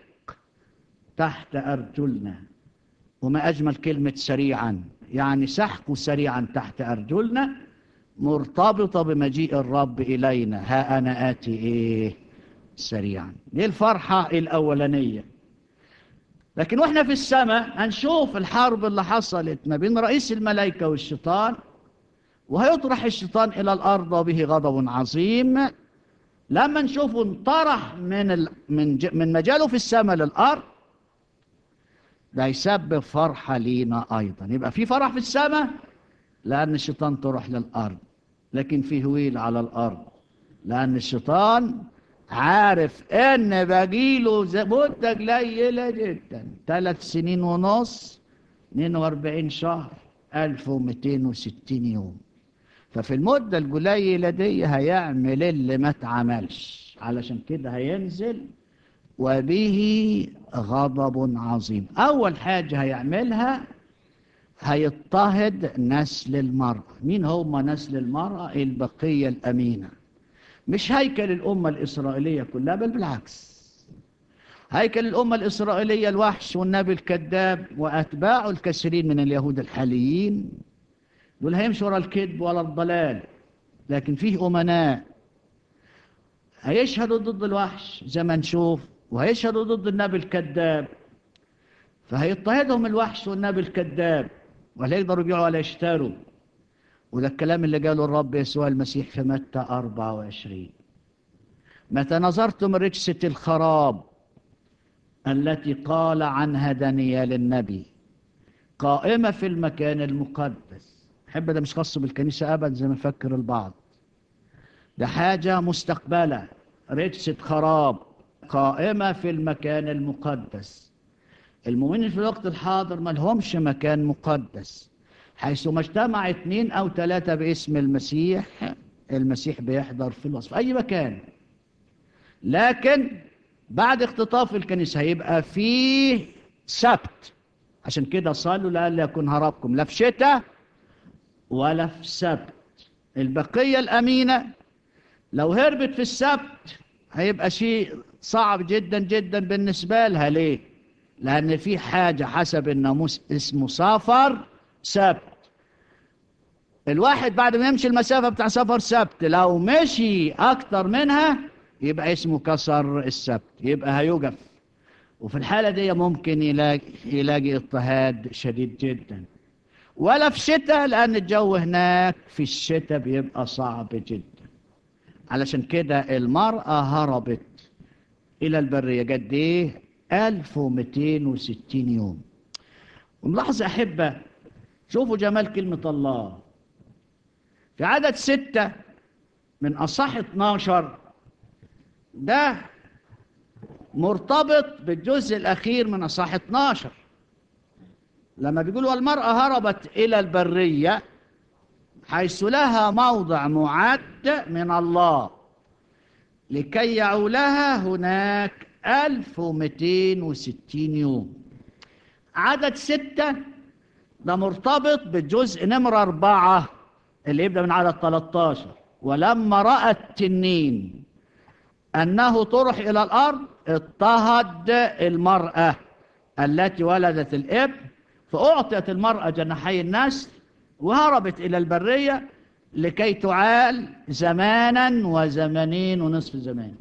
تحت أرجلنا وما أجمل كلمة سريعا يعني سحقه سريعا تحت أرجلنا مرتبطة بمجيء الرب إلينا ها أنا آتي إيه سريعا دي الفرحة الأولانية لكن وإحنا في السماء هنشوف الحرب اللي حصلت ما بين رئيس الملائكة والشيطان وهيطرح الشيطان إلى الأرض وبه غضب عظيم لما نشوفه انطرح من ال... من ج... من مجاله في السماء للأرض ده يسبب فرحة لينا أيضا يبقى في فرح في السماء لأن الشيطان تروح للأرض لكن في هويل على الأرض لأن الشيطان عارف إن بجيله مدة قليلة جدا ثلاث سنين ونص 42 شهر 1260 يوم ففي المدة القليلة دي هيعمل اللي ما اتعملش علشان كده هينزل وبه غضب عظيم أول حاجة هيعملها هيضطهد نسل المرأة مين هم نسل المرأة البقية الأمينة مش هيكل الأمة الإسرائيلية كلها بل بالعكس هيكل الأمة الإسرائيلية الوحش والنبي الكذاب وأتباعه الكثيرين من اليهود الحاليين دول هيمشوا ورا الكذب ولا الضلال لكن فيه أمناء هيشهدوا ضد الوحش زي ما نشوف وهيشهدوا ضد النبي الكذاب فهيضطهدهم الوحش والنبي الكذاب ولا يقدروا يبيعوا ولا يشتروا وده الكلام اللي قاله الرب يسوع المسيح في متى 24 متى نظرتم رجسة الخراب التي قال عنها دانيال النبي قائمة في المكان المقدس حب ده مش خاص بالكنيسة أبدا زي ما فكر البعض ده حاجة مستقبلة رجسة خراب قائمة في المكان المقدس المؤمنين في الوقت الحاضر ما لهمش مكان مقدس حيث ما اجتمع اثنين أو ثلاثة باسم المسيح المسيح بيحضر في الوصف أي مكان لكن بعد اختطاف الكنيسة هيبقى فيه سبت عشان كده صلوا لألا يكون هربكم لا في شتاء ولا في سبت البقية الأمينة لو هربت في السبت هيبقى شيء صعب جدا جدا بالنسبة لها ليه لأن في حاجة حسب الناموس اسمه سفر سبت الواحد بعد ما يمشي المسافة بتاع سفر سبت لو مشي أكتر منها يبقى اسمه كسر السبت يبقى هيوقف وفي الحالة دي ممكن يلاقي, يلاقي اضطهاد شديد جدا ولا في شتاء لأن الجو هناك في الشتاء بيبقى صعب جدا علشان كده المرأة هربت إلى البرية قد إيه 1260 يوم وملاحظة أحبة شوفوا جمال كلمة الله في عدد ستة من أصح 12 ده مرتبط بالجزء الأخير من أصح 12 لما بيقولوا المرأة هربت إلى البرية حيث لها موضع معد من الله لكي يعولها هناك 1260 يوم عدد ستة ده مرتبط بالجزء نمرة أربعة اللي يبدأ من عدد 13 ولما رأى التنين أنه طرح إلى الأرض اضطهد المرأة التي ولدت الابن فأعطيت المرأة جناحي النسل وهربت إلى البرية لكي تعال زمانا وزمانين ونصف زمان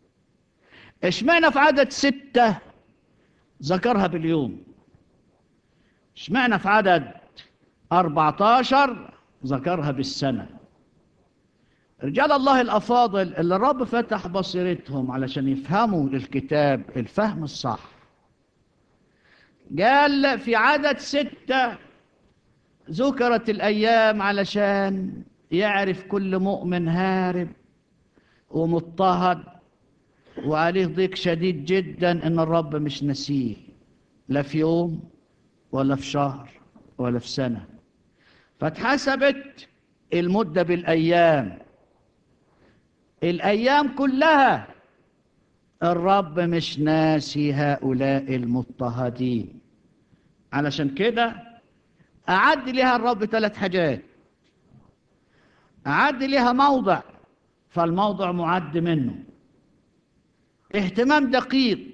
اشمعنى في عدد ستة ذكرها باليوم اشمعنى في عدد 14 ذكرها بالسنة رجال الله الأفاضل اللي الرب فتح بصيرتهم علشان يفهموا الكتاب الفهم الصح قال في عدد ستة ذكرت الأيام علشان يعرف كل مؤمن هارب ومضطهد وعليه ضيق شديد جدا ان الرب مش نسيه لا في يوم ولا في شهر ولا في سنة فاتحسبت المدة بالأيام الأيام كلها الرب مش ناسي هؤلاء المضطهدين علشان كده أعد لها الرب ثلاث حاجات أعد لها موضع فالموضع معد منه اهتمام دقيق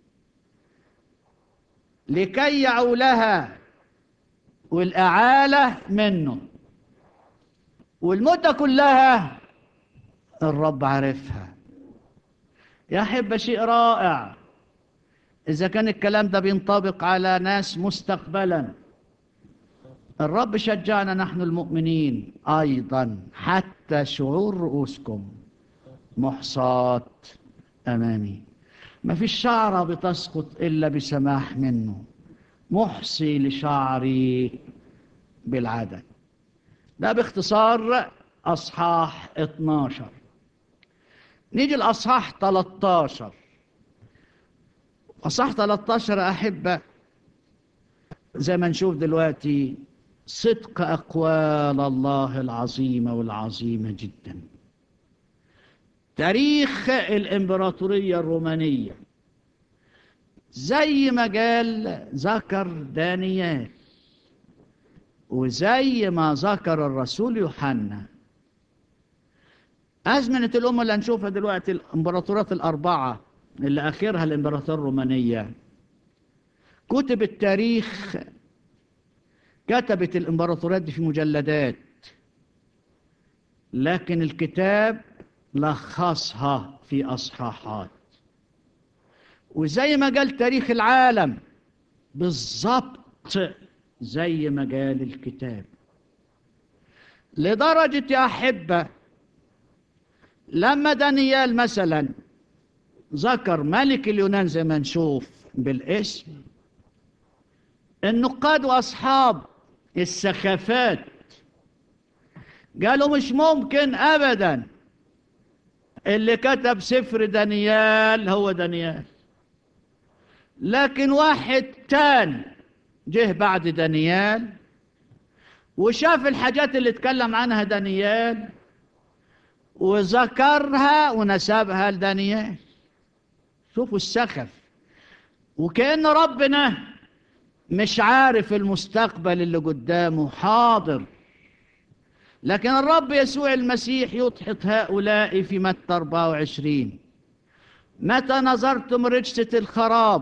لكي يعولها والأعالة منه والمدة كلها الرب عارفها يا أحب شيء رائع إذا كان الكلام ده بينطبق على ناس مستقبلا الرب شجعنا نحن المؤمنين أيضا حتى شعور رؤوسكم محصاة أمامي ما فيش شعرة بتسقط إلا بسماح منه محصي لشعري بالعدد ده باختصار أصحاح 12 نيجي الأصحاح 13 أصحاح 13 أحبة زي ما نشوف دلوقتي صدق أقوال الله العظيمة والعظيمة جدا تاريخ الإمبراطورية الرومانية زي ما قال ذكر دانيال وزي ما ذكر الرسول يوحنا أزمنة الأمة اللي هنشوفها دلوقتي الإمبراطورات الأربعة اللي آخرها الإمبراطورية الرومانية كتب التاريخ كتبت الإمبراطوريات دي في مجلدات لكن الكتاب لخصها في أصحاحات وزي ما قال تاريخ العالم بالضبط زي ما قال الكتاب لدرجة يا أحبة لما دانيال مثلا ذكر ملك اليونان زي ما نشوف بالاسم النقاد وأصحاب السخافات قالوا مش ممكن أبدا اللي كتب سفر دانيال هو دانيال لكن واحد تاني جه بعد دانيال وشاف الحاجات اللي اتكلم عنها دانيال وذكرها ونسبها لدانيال شوفوا السخف وكأن ربنا مش عارف المستقبل اللي قدامه حاضر لكن الرب يسوع المسيح يضحط هؤلاء في متى 24 متى نظرتم رجسة الخراب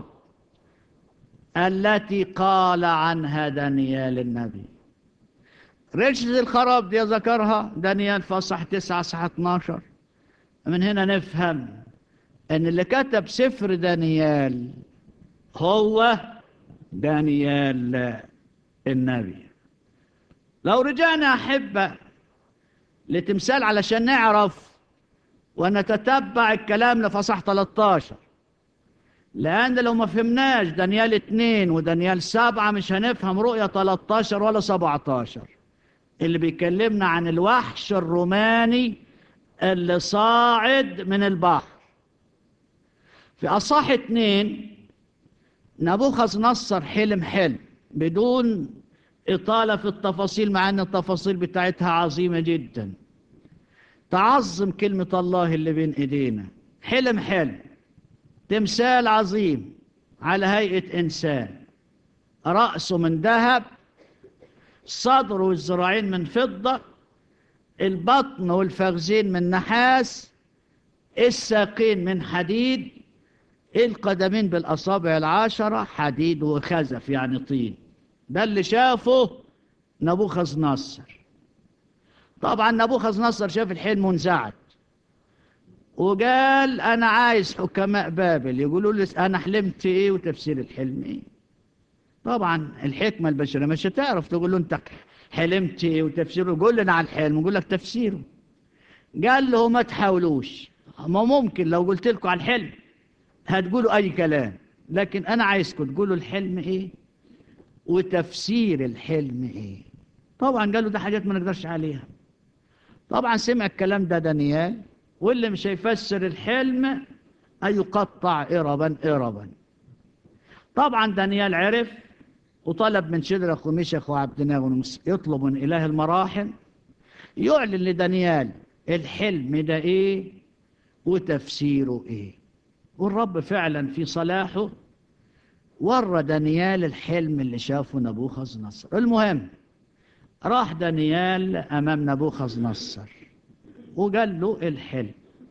التي قال عنها دانيال النبي رجسة الخراب دي ذكرها دانيال في صح 9 صح 12 من هنا نفهم ان اللي كتب سفر دانيال هو دانيال النبي لو رجعنا أحبة لتمثال علشان نعرف ونتتبع الكلام لفصح 13 لأن لو ما فهمناش دانيال 2 ودانيال 7 مش هنفهم رؤية 13 ولا 17 اللي بيكلمنا عن الوحش الروماني اللي صاعد من البحر في أصح 2 نبوخذ نصر حلم حلم بدون إطالة في التفاصيل مع أن التفاصيل بتاعتها عظيمة جدا تعظم كلمة الله اللي بين إيدينا حلم حلم تمثال عظيم على هيئة إنسان رأسه من ذهب صدره والذراعين من فضة البطن والفخذين من نحاس الساقين من حديد القدمين بالأصابع العشرة حديد وخزف يعني طين ده اللي شافه نبوخذ نصر طبعا نبوخذ نصر شاف الحلم منزعج وقال أنا عايز حكماء بابل يقولوا لي أنا حلمت إيه وتفسير الحلم إيه طبعا الحكمة البشرية مش هتعرف تقول له أنت حلمت إيه وتفسيره قول لنا على الحلم يقول لك تفسيره قال له ما تحاولوش ما ممكن لو قلت لكم على الحلم هتقولوا أي كلام لكن أنا عايزكم تقولوا الحلم إيه وتفسير الحلم إيه طبعا قالوا ده حاجات ما نقدرش عليها طبعا سمع الكلام ده دانيال واللي مش هيفسر الحلم هيقطع إربا إربا طبعا دانيال عرف وطلب من شدرخ وميشخ وعبد ناغون يطلب من إله المراحم يعلن لدانيال الحلم ده إيه وتفسيره إيه والرب فعلا في صلاحه ورى دانيال الحلم اللي شافه نبوخذ نصر المهم راح دانيال أمام نبوخذ نصر وقال له الحلم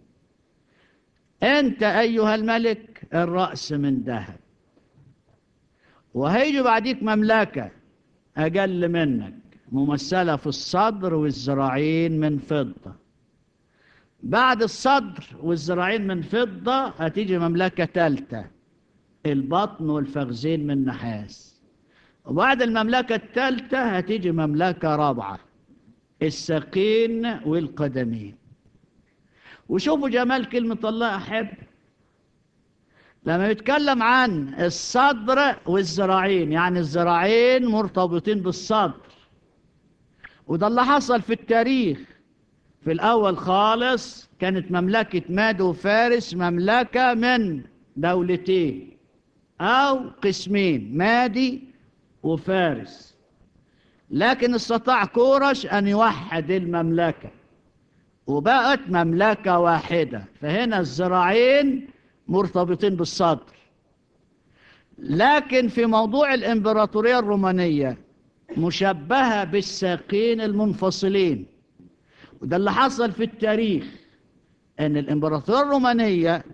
أنت أيها الملك الرأس من ذهب وهيجي بعديك مملكة أقل منك ممثلة في الصدر والذراعين من فضة بعد الصدر والذراعين من فضة هتيجي مملكة ثالثة البطن والفخذين من نحاس وبعد المملكة الثالثة هتيجي مملكة رابعة الساقين والقدمين وشوفوا جمال كلمة الله أحب لما يتكلم عن الصدر والذراعين يعني الذراعين مرتبطين بالصدر وده اللي حصل في التاريخ في الأول خالص كانت مملكة ماد وفارس مملكة من دولتين أو قسمين مادي وفارس لكن استطاع كورش أن يوحد المملكة وبقت مملكة واحدة فهنا الزراعين مرتبطين بالصدر لكن في موضوع الإمبراطورية الرومانية مشبهة بالساقين المنفصلين وده اللي حصل في التاريخ أن الإمبراطورية الرومانية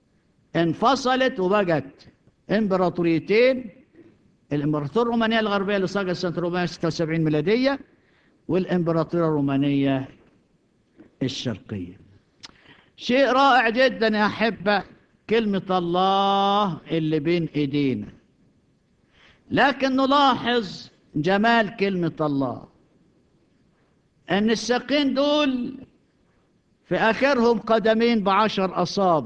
انفصلت وبقت إمبراطوريتين الإمبراطورية الرومانية الغربية اللي صاغت سنة 476 ميلادية والإمبراطورية الرومانية الشرقية شيء رائع جدا يا أحبة كلمة الله اللي بين إيدينا لكن نلاحظ جمال كلمة الله أن الساقين دول في آخرهم قدمين بعشر أصابع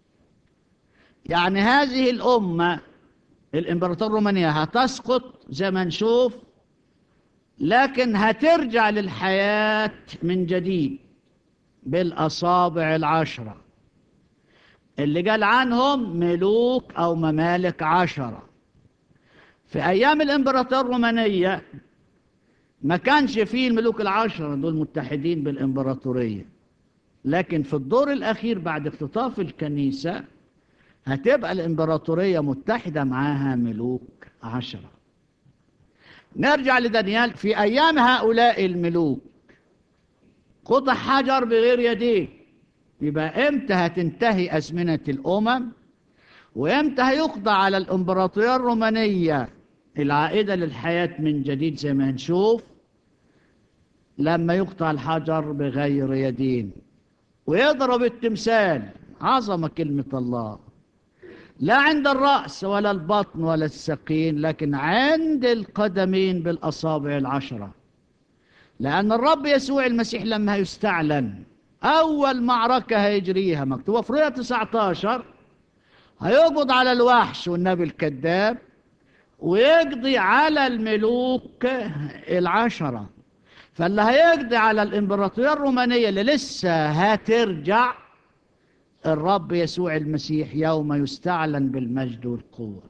يعني هذه الأمة الإمبراطورية الرومانية هتسقط زي ما نشوف لكن هترجع للحياة من جديد بالأصابع العشرة اللي قال عنهم ملوك أو ممالك عشرة في أيام الإمبراطورية الرومانية ما كانش فيه الملوك العشرة دول متحدين بالإمبراطورية لكن في الدور الأخير بعد اختطاف الكنيسة هتبقى الإمبراطورية متحدة معاها ملوك عشرة نرجع لدانيال في أيام هؤلاء الملوك قطع حجر بغير يديه يبقى امتى هتنتهي أزمنة الأمم وامتى هيقضى على الإمبراطورية الرومانية العائدة للحياة من جديد زي ما هنشوف لما يقطع الحجر بغير يدين ويضرب التمثال عظمة كلمة الله لا عند الرأس ولا البطن ولا السقين لكن عند القدمين بالأصابع العشرة لأن الرب يسوع المسيح لما يستعلن أول معركة هيجريها مكتوبة في رؤية 19 هيقبض على الوحش والنبي الكذاب ويقضي على الملوك العشرة فاللي هيقضي على الإمبراطورية الرومانية اللي لسه هترجع الرب يسوع المسيح يوم يستعلن بالمجد والقوة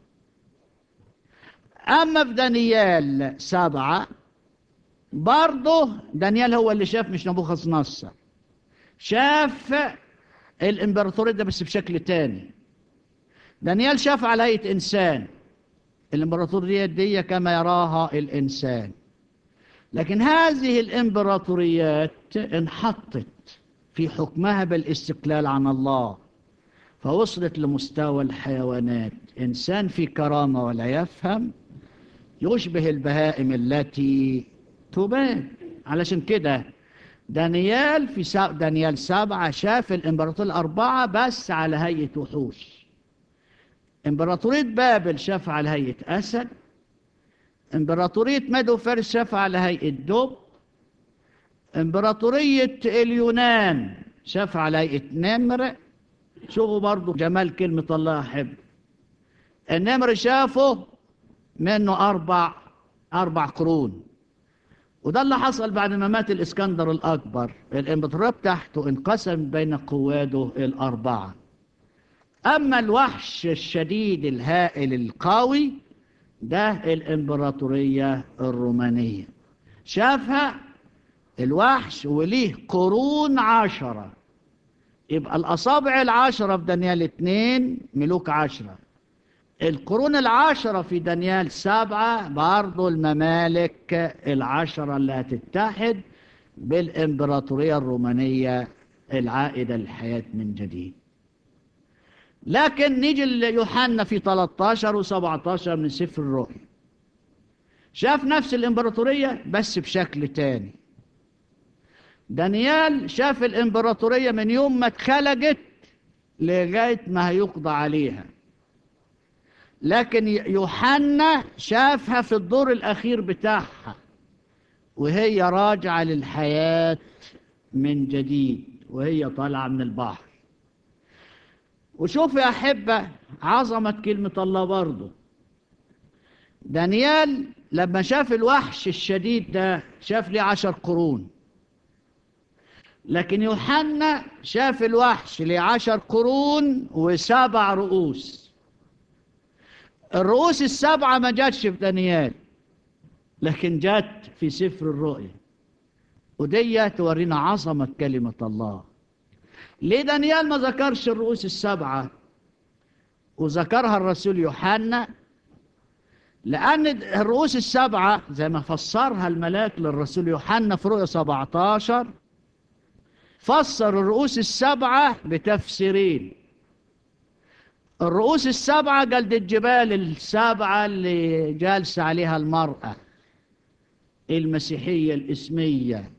أما في دانيال سبعة برضه دانيال هو اللي شاف مش نبوخذ نصر شاف الإمبراطورية ده بس بشكل تاني دانيال شاف على هيئة إنسان الإمبراطورية دي كما يراها الإنسان لكن هذه الإمبراطوريات انحطت في حكمها بالاستقلال عن الله فوصلت لمستوى الحيوانات إنسان في كرامة ولا يفهم يشبه البهائم التي تبان علشان كده دانيال في سا... دانيال سبعة شاف الإمبراطورية الأربعة بس على هيئة وحوش إمبراطورية بابل شاف على هيئة أسد إمبراطورية مدو فارس شاف على هيئة دب إمبراطورية اليونان شاف على هيئة نمر شوفوا برضو جمال كلمة الله أحب النمر شافه منه أربع أربع قرون وده اللي حصل بعد ما مات الإسكندر الأكبر الإمبراطورية بتاعته انقسم بين قواده الأربعة أما الوحش الشديد الهائل القوي ده الإمبراطورية الرومانية شافها الوحش وليه قرون عشرة يبقى الأصابع العشرة في دانيال اتنين ملوك عشرة القرون العشرة في دانيال سبعة برضو الممالك العشرة اللي هتتحد بالإمبراطورية الرومانية العائدة للحياة من جديد لكن نيجي ليوحنا في 13 و17 من سفر الرؤيا شاف نفس الإمبراطورية بس بشكل تاني دانيال شاف الإمبراطورية من يوم ما اتخلقت لغاية ما هيقضى عليها لكن يوحنا شافها في الدور الأخير بتاعها وهي راجعة للحياة من جديد وهي طالعة من البحر وشوف يا أحبة عظمة كلمة الله برضه دانيال لما شاف الوحش الشديد ده شاف ليه عشر قرون لكن يوحنا شاف الوحش ليه عشر قرون وسبع رؤوس الرؤوس السبعة ما جاتش في دانيال لكن جات في سفر الرؤيا ودي تورينا عظمة كلمة الله ليه دانيال ما ذكرش الرؤوس السبعة وذكرها الرسول يوحنا لأن الرؤوس السبعة زي ما فسرها الملاك للرسول يوحنا في رؤيا 17 فسر الرؤوس السبعة بتفسيرين الرؤوس السبعة قلد الجبال السبعة اللي جالس عليها المرأة المسيحية الإسمية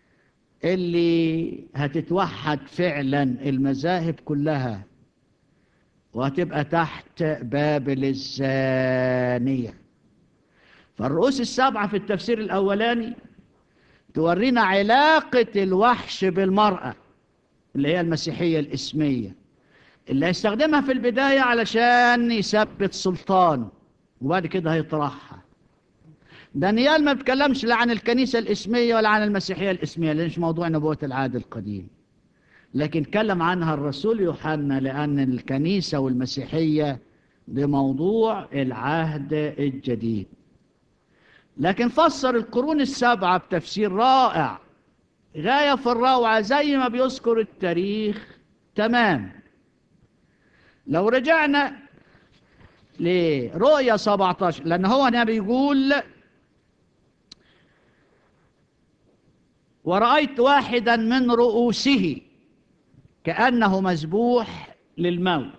اللي هتتوحد فعلا المذاهب كلها وهتبقى تحت بابل الزانية فالرؤوس السبعة في التفسير الأولاني تورينا علاقة الوحش بالمرأة اللي هي المسيحية الإسمية اللي هيستخدمها في البداية علشان يثبت سلطانه وبعد كده هيطرحها دانيال ما بيتكلمش لا عن الكنيسة الإسمية ولا عن المسيحية الإسمية لأن مش موضوع نبوة العهد القديم لكن اتكلم عنها الرسول يوحنا لأن الكنيسة والمسيحية بموضوع العهد الجديد لكن فسر القرون السبعة بتفسير رائع غاية في الروعة زي ما بيذكر التاريخ تمام لو رجعنا لرؤية 17 لأن هو هنا بيقول ورأيت واحدا من رؤوسه كأنه مذبوح للموت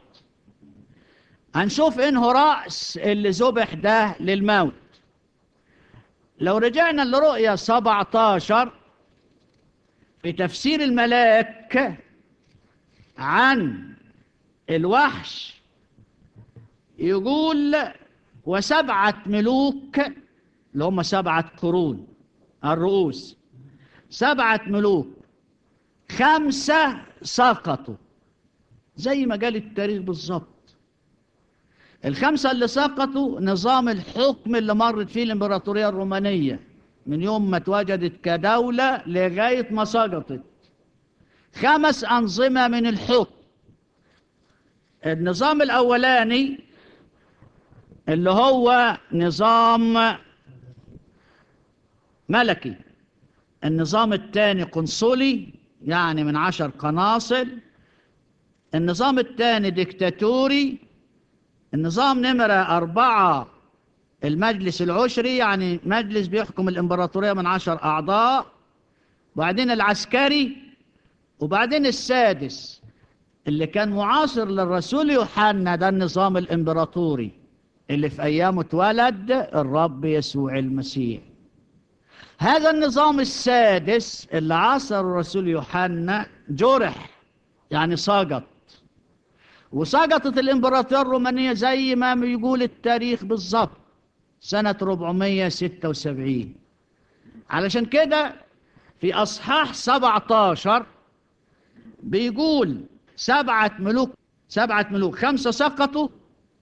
هنشوف إنه رأس اللي ذبح ده للموت لو رجعنا لرؤية 17 في تفسير الملاك عن الوحش يقول وسبعة ملوك اللي هم سبعة قرون الرؤوس سبعة ملوك خمسة سقطوا زي ما قال التاريخ بالظبط الخمسة اللي سقطوا نظام الحكم اللي مرت فيه الإمبراطورية الرومانية من يوم ما اتوجدت كدولة لغاية ما سقطت خمس أنظمة من الحكم النظام الأولاني اللي هو نظام ملكي النظام الثاني قنصلي يعني من عشر قناصل النظام الثاني ديكتاتوري النظام نمرة أربعة المجلس العشري يعني مجلس بيحكم الإمبراطورية من عشر أعضاء وبعدين العسكري وبعدين السادس اللي كان معاصر للرسول يوحنا ده النظام الإمبراطوري اللي في أيامه اتولد الرب يسوع المسيح هذا النظام السادس اللي عاصر الرسول يوحنا جرح يعني سقط وسقطت الإمبراطورية الرومانية زي ما بيقول التاريخ بالظبط سنة 476 علشان كده في أصحاح 17 بيقول سبعة ملوك سبعة ملوك خمسة سقطوا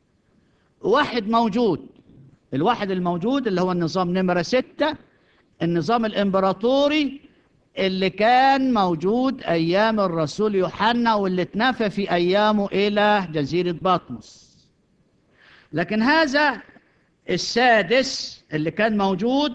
واحد موجود الواحد الموجود اللي هو النظام نمرة ستة النظام الإمبراطوري اللي كان موجود أيام الرسول يوحنا واللي اتنفى في أيامه إلى جزيرة بطمس لكن هذا السادس اللي كان موجود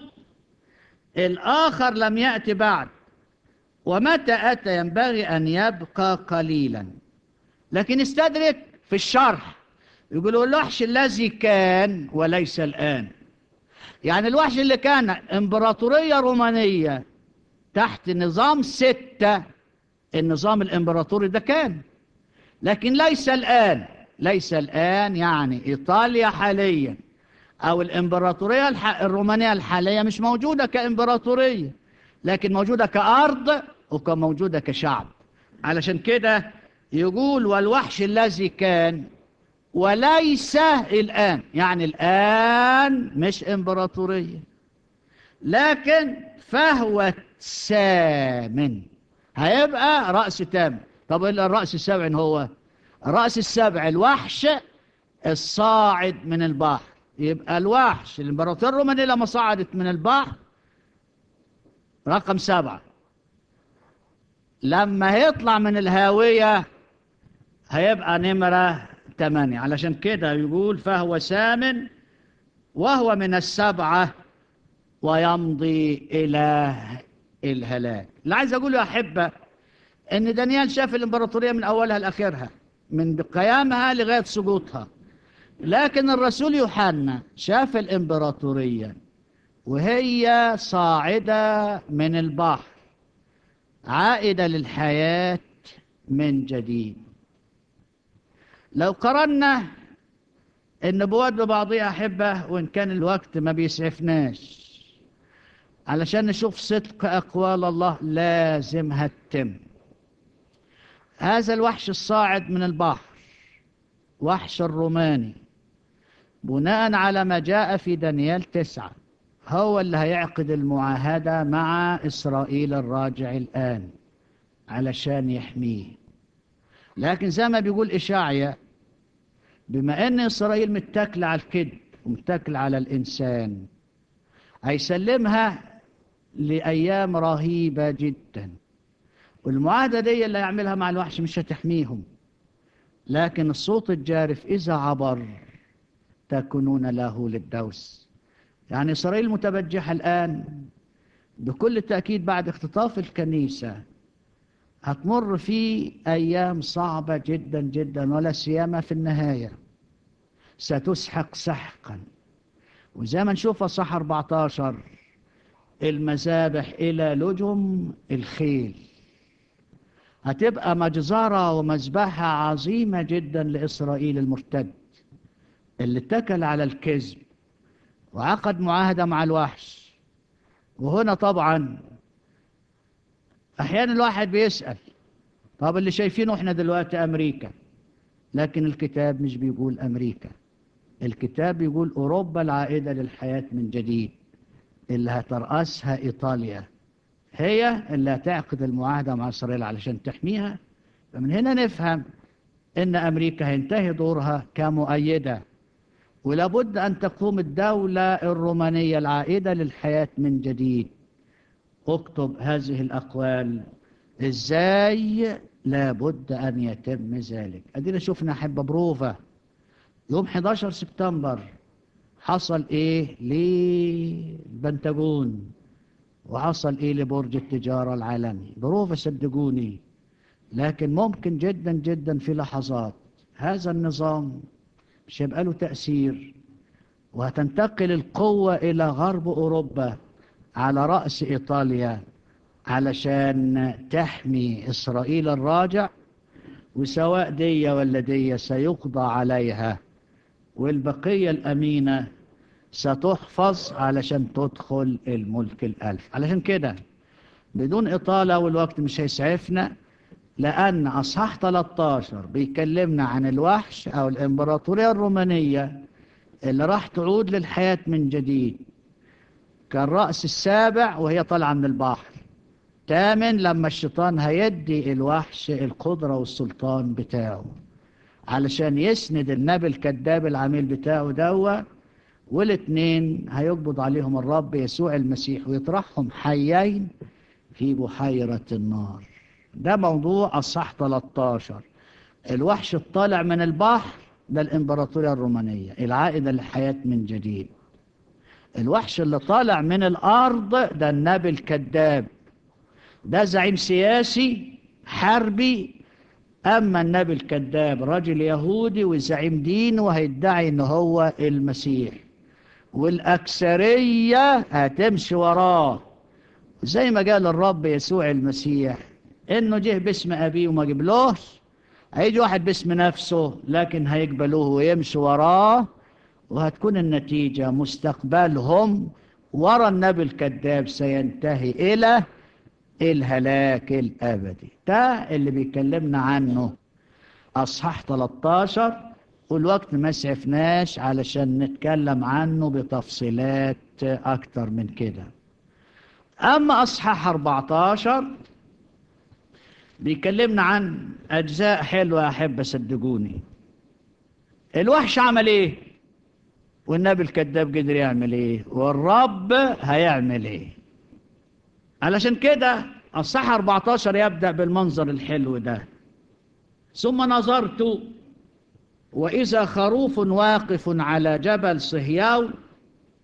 الآخر لم يأتي بعد ومتى أتى ينبغي أن يبقى قليلا لكن استدرك في الشرح يقولوا الوحش الذي كان وليس الآن يعني الوحش اللي كان امبراطورية رومانية تحت نظام ستة النظام الامبراطوري ده كان لكن ليس الآن ليس الآن يعني إيطاليا حاليا أو الامبراطورية الح... الرومانية الحالية مش موجودة كامبراطورية لكن موجودة كأرض وكموجودة كشعب علشان كده يقول والوحش الذي كان وليس الآن يعني الآن مش إمبراطورية لكن فهو سامن هيبقى رأس تام طب إلا الرأس السبع هو الرأس السبع الوحش الصاعد من البحر يبقى الوحش الإمبراطورية الرومانية لما صعدت من البحر رقم سبعة لما هيطلع من الهاوية هيبقى نمرة ثمانية علشان كده يقول فهو سامن وهو من السبعة ويمضي إلى الهلاك اللي عايز أقوله يا أحبة إن دانيال شاف الإمبراطورية من أولها لآخرها من قيامها لغاية سقوطها لكن الرسول يوحنا شاف الإمبراطورية وهي صاعدة من البحر عائدة للحياة من جديد لو قرنا النبوات ببعضها أحبة وإن كان الوقت ما بيسعفناش علشان نشوف صدق أقوال الله لازم هتم هذا الوحش الصاعد من البحر وحش الروماني بناء على ما جاء في دانيال تسعة هو اللي هيعقد المعاهدة مع إسرائيل الراجع الآن علشان يحميه لكن زي ما بيقول إشاعية بما أن إسرائيل متكلة على الكذب ومتكلة على الإنسان هيسلمها لأيام رهيبة جدا والمعاهدة دي اللي هيعملها مع الوحش مش هتحميهم لكن الصوت الجارف إذا عبر تكونون له للدوس يعني إسرائيل متبجحة الآن بكل تأكيد بعد اختطاف الكنيسة هتمر في أيام صعبة جدا جدا ولا سيما في النهاية ستسحق سحقا وزي ما نشوف صح 14 المذابح إلى لجم الخيل هتبقى مجزرة ومذبحة عظيمة جدا لإسرائيل المرتد اللي اتكل على الكذب وعقد معاهدة مع الوحش وهنا طبعا أحيانا الواحد بيسأل طب اللي شايفينه احنا دلوقتي أمريكا لكن الكتاب مش بيقول أمريكا الكتاب بيقول أوروبا العائدة للحياة من جديد اللي هترأسها إيطاليا هي اللي هتعقد المعاهدة مع إسرائيل علشان تحميها فمن هنا نفهم إن أمريكا هينتهي دورها كمؤيدة ولابد أن تقوم الدولة الرومانية العائدة للحياة من جديد اكتب هذه الأقوال إزاي لابد أن يتم ذلك أدينا شفنا حبة بروفة يوم 11 سبتمبر حصل إيه للبنتاجون وحصل إيه لبرج التجارة العالمي بروفة صدقوني لكن ممكن جدا جدا في لحظات هذا النظام مش هيبقى له تأثير وهتنتقل القوة إلى غرب أوروبا على رأس إيطاليا علشان تحمي إسرائيل الراجع وسواء دي ولا دي سيقضى عليها والبقية الأمينة ستحفظ علشان تدخل الملك الألف علشان كده بدون إطالة والوقت مش هيسعفنا لأن أصحاح 13 بيكلمنا عن الوحش أو الإمبراطورية الرومانية اللي راح تعود للحياة من جديد كان رأس السابع وهي طالعة من البحر تامن لما الشيطان هيدي الوحش القدرة والسلطان بتاعه علشان يسند النبي الكذاب العميل بتاعه دوا والاثنين هيقبض عليهم الرب يسوع المسيح ويطرحهم حيين في بحيرة النار ده موضوع الصح 13 الوحش الطالع من البحر ده الإمبراطورية الرومانية العائدة للحياة من جديد الوحش اللي طالع من الأرض ده النبي الكذاب ده زعيم سياسي حربي أما النبي الكذاب راجل يهودي وزعيم دين وهيدعي إن هو المسيح والأكثرية هتمشي وراه زي ما قال الرب يسوع المسيح إنه جه باسم أبيه وما جبلوش هيجي واحد باسم نفسه لكن هيقبلوه ويمشي وراه وهتكون النتيجة مستقبلهم ورا النبي الكذاب سينتهي إلى الهلاك الأبدي ده اللي بيكلمنا عنه أصحاح 13 والوقت ما سعفناش علشان نتكلم عنه بتفصيلات أكتر من كده أما أصحاح 14 بيكلمنا عن أجزاء حلوة أحب صدقوني الوحش عمل إيه والنبي الكذاب قدر يعمل إيه والرب هيعمل إيه علشان كده الصح 14 يبدأ بالمنظر الحلو ده ثم نظرت وإذا خروف واقف على جبل صهياو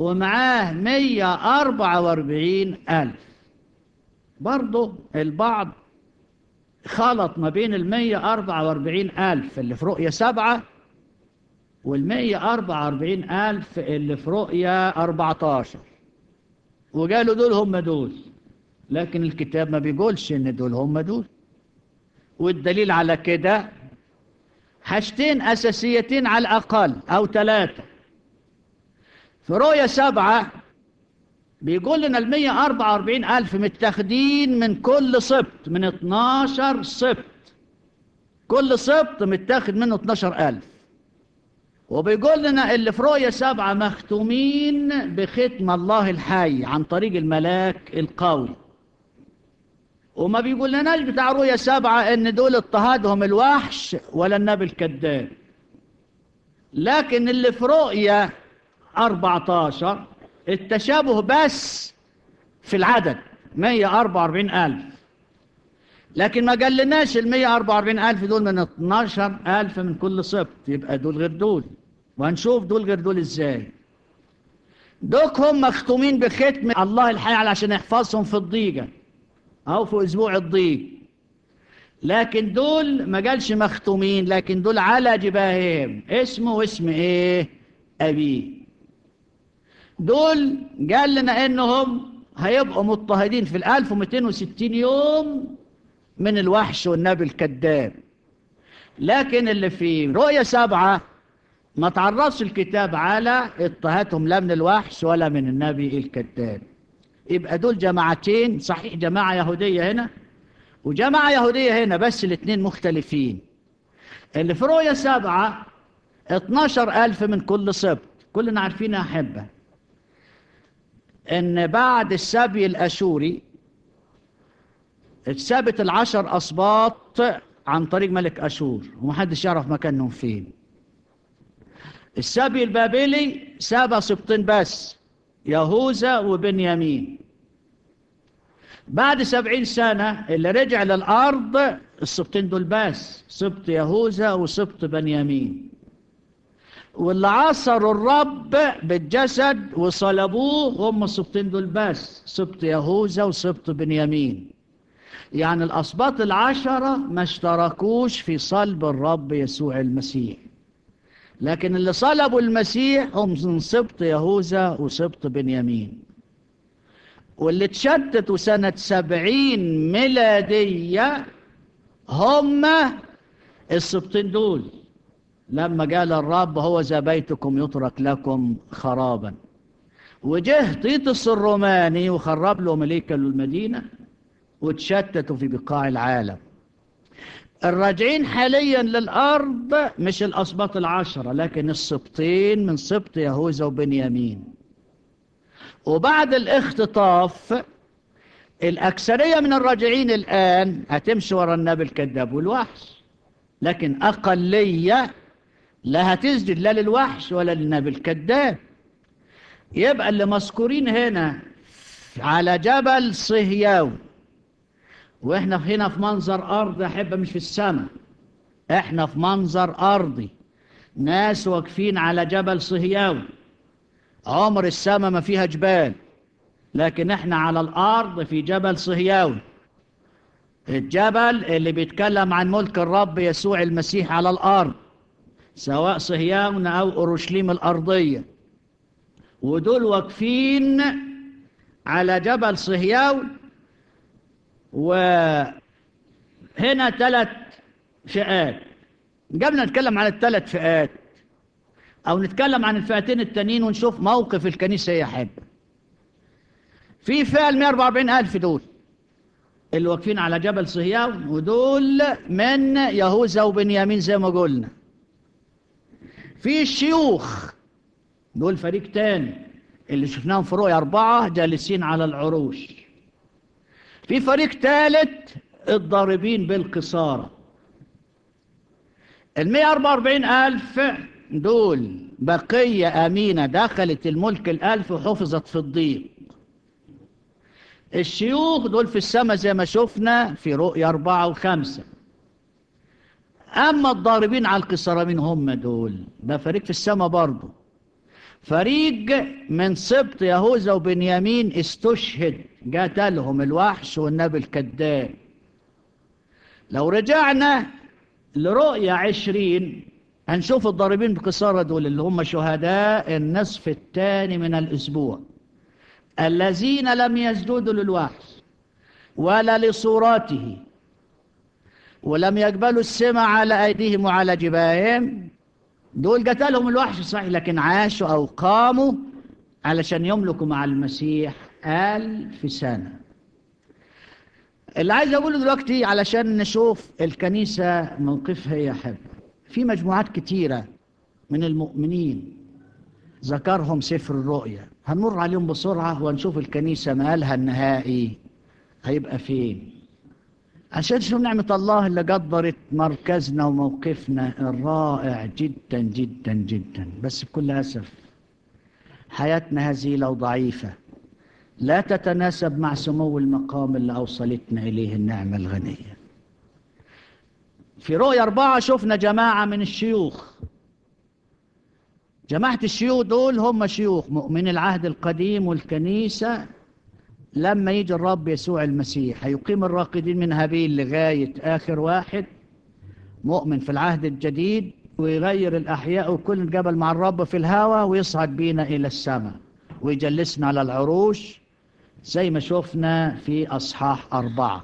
ومعاه مية أربعة واربعين ألف برضه البعض خلط ما بين المية أربعة واربعين ألف اللي في رؤية سبعة والمية أربعة واربعين ألف اللي في رؤية أربعتاشر وقالوا دول هم دول لكن الكتاب ما بيقولش ان دول هم دول والدليل على كده حاجتين أساسيتين على الأقل أو ثلاثة في رؤية سبعة بيقول لنا المية أربعة واربعين ألف متاخدين من كل سبط من اتناشر سبط كل سبط متاخد منه اتناشر ألف وبيقول لنا اللي في رؤية سبعة مختومين بختم الله الحي عن طريق الملاك القوي وما بيقول لناش بتاع رؤية سبعة ان دول اضطهادهم الوحش ولا النبي الكذاب لكن اللي في رؤية 14 التشابه بس في العدد 144 ألف لكن ما قال لناش ال 144 ألف دول من 12 ألف من كل سبط يبقى دول غير دول وهنشوف دول غير دول ازاي دوك هم مختومين بختم الله الحي عشان يحفظهم في الضيقة أو في أسبوع الضيق لكن دول ما قالش مختومين لكن دول على جباههم اسمه واسم ايه أبيه دول قال لنا انهم هيبقوا مضطهدين في الألف ومئتين وستين يوم من الوحش والنبي الكذاب لكن اللي في رؤية سبعة ما تعرضش الكتاب على اضطهادهم لا من الوحش ولا من النبي الكذاب يبقى دول جماعتين صحيح جماعة يهودية هنا وجماعة يهودية هنا بس الاثنين مختلفين اللي في رؤية سبعة 12 ألف من كل سبت كلنا عارفين أحبة إن بعد السبي الأشوري اتثبت العشر أسباط عن طريق ملك أشور ومحدش يعرف مكانهم فين السبي البابلي سابع سبطين بس يهوذا وبنيامين بعد سبعين سنة اللي رجع للأرض السبطين دول بس سبط يهوذا وسبط بنيامين واللي عصروا الرب بالجسد وصلبوه هم السبطين دول بس سبط يهوذا وسبط بنيامين يعني الأسباط العشرة ما اشتركوش في صلب الرب يسوع المسيح لكن اللي صلبوا المسيح هم من سبط يهوذا وسبط بنيامين واللي اتشتتوا سنة سبعين ميلادية هم السبطين دول لما قال الرب هو ذا بيتكم يترك لكم خرابا وجه تيتس الروماني وخرب لهم الهيكل المدينة وتشتتوا في بقاع العالم الراجعين حاليا للأرض مش الأسباط العشرة لكن السبطين من سبط يهوذا وبنيامين وبعد الاختطاف الأكثرية من الراجعين الآن هتمشي ورا النبي الكذاب والوحش لكن أقلية لا هتسجد لا للوحش ولا للنبي الكذاب يبقى اللي مذكورين هنا على جبل صهيون واحنا هنا في منظر ارض احبه مش في السماء احنا في منظر ارضي ناس واقفين على جبل صهيون عمر السماء ما فيها جبال لكن احنا على الارض في جبل صهيون الجبل اللي بيتكلم عن ملك الرب يسوع المسيح على الارض سواء صهيون او اورشليم الارضيه ودول واقفين على جبل صهيون وهنا ثلاث فئات قبل نتكلم عن الثلاث فئات أو نتكلم عن الفئتين التانيين ونشوف موقف الكنيسة يحب في فئة ال 144 ألف دول اللي واقفين على جبل صهيون ودول من يهوذا وبنيامين زي ما قلنا في الشيوخ دول فريق تاني اللي شفناهم في رؤية أربعة جالسين على العروش في فريق ثالث الضاربين بالقصارى ال 144 ألف دول بقية أمينة دخلت الملك الألف وحفظت في الضيق الشيوخ دول في السماء زي ما شفنا في رؤية أربعة وخمسة أما الضاربين على القصارى مين هم دول ده فريق في السماء برضه فريق من سبط يهوذا وبنيامين استشهد قتلهم الوحش والنبي الكذاب لو رجعنا لرؤية عشرين هنشوف الضاربين بكسارة دول اللي هم شهداء النصف الثاني من الأسبوع الذين لم يسجدوا للوحش ولا لصورته ولم يقبلوا السمع على أيديهم وعلى جباههم دول قتلهم الوحش صحيح لكن عاشوا أو قاموا علشان يملكوا مع المسيح ألف سنة اللي عايز أقوله دلوقتي علشان نشوف الكنيسة موقفها يا حب في مجموعات كتيرة من المؤمنين ذكرهم سفر الرؤيا هنمر عليهم بسرعة ونشوف الكنيسة مالها النهائي هيبقى فين عشان نشوف نعمة الله اللي قدرت مركزنا وموقفنا الرائع جدا جدا جدا بس بكل أسف حياتنا هزيلة وضعيفة لا تتناسب مع سمو المقام اللي أوصلتنا إليه النعمة الغنية في رؤية أربعة شفنا جماعة من الشيوخ جماعة الشيوخ دول هم شيوخ مؤمن العهد القديم والكنيسة لما يجي الرب يسوع المسيح هيقيم الراقدين من هابيل لغاية آخر واحد مؤمن في العهد الجديد ويغير الأحياء وكل جبل مع الرب في الهوى ويصعد بينا إلى السماء ويجلسنا على العروش زي ما شفنا في أصحاح أربعة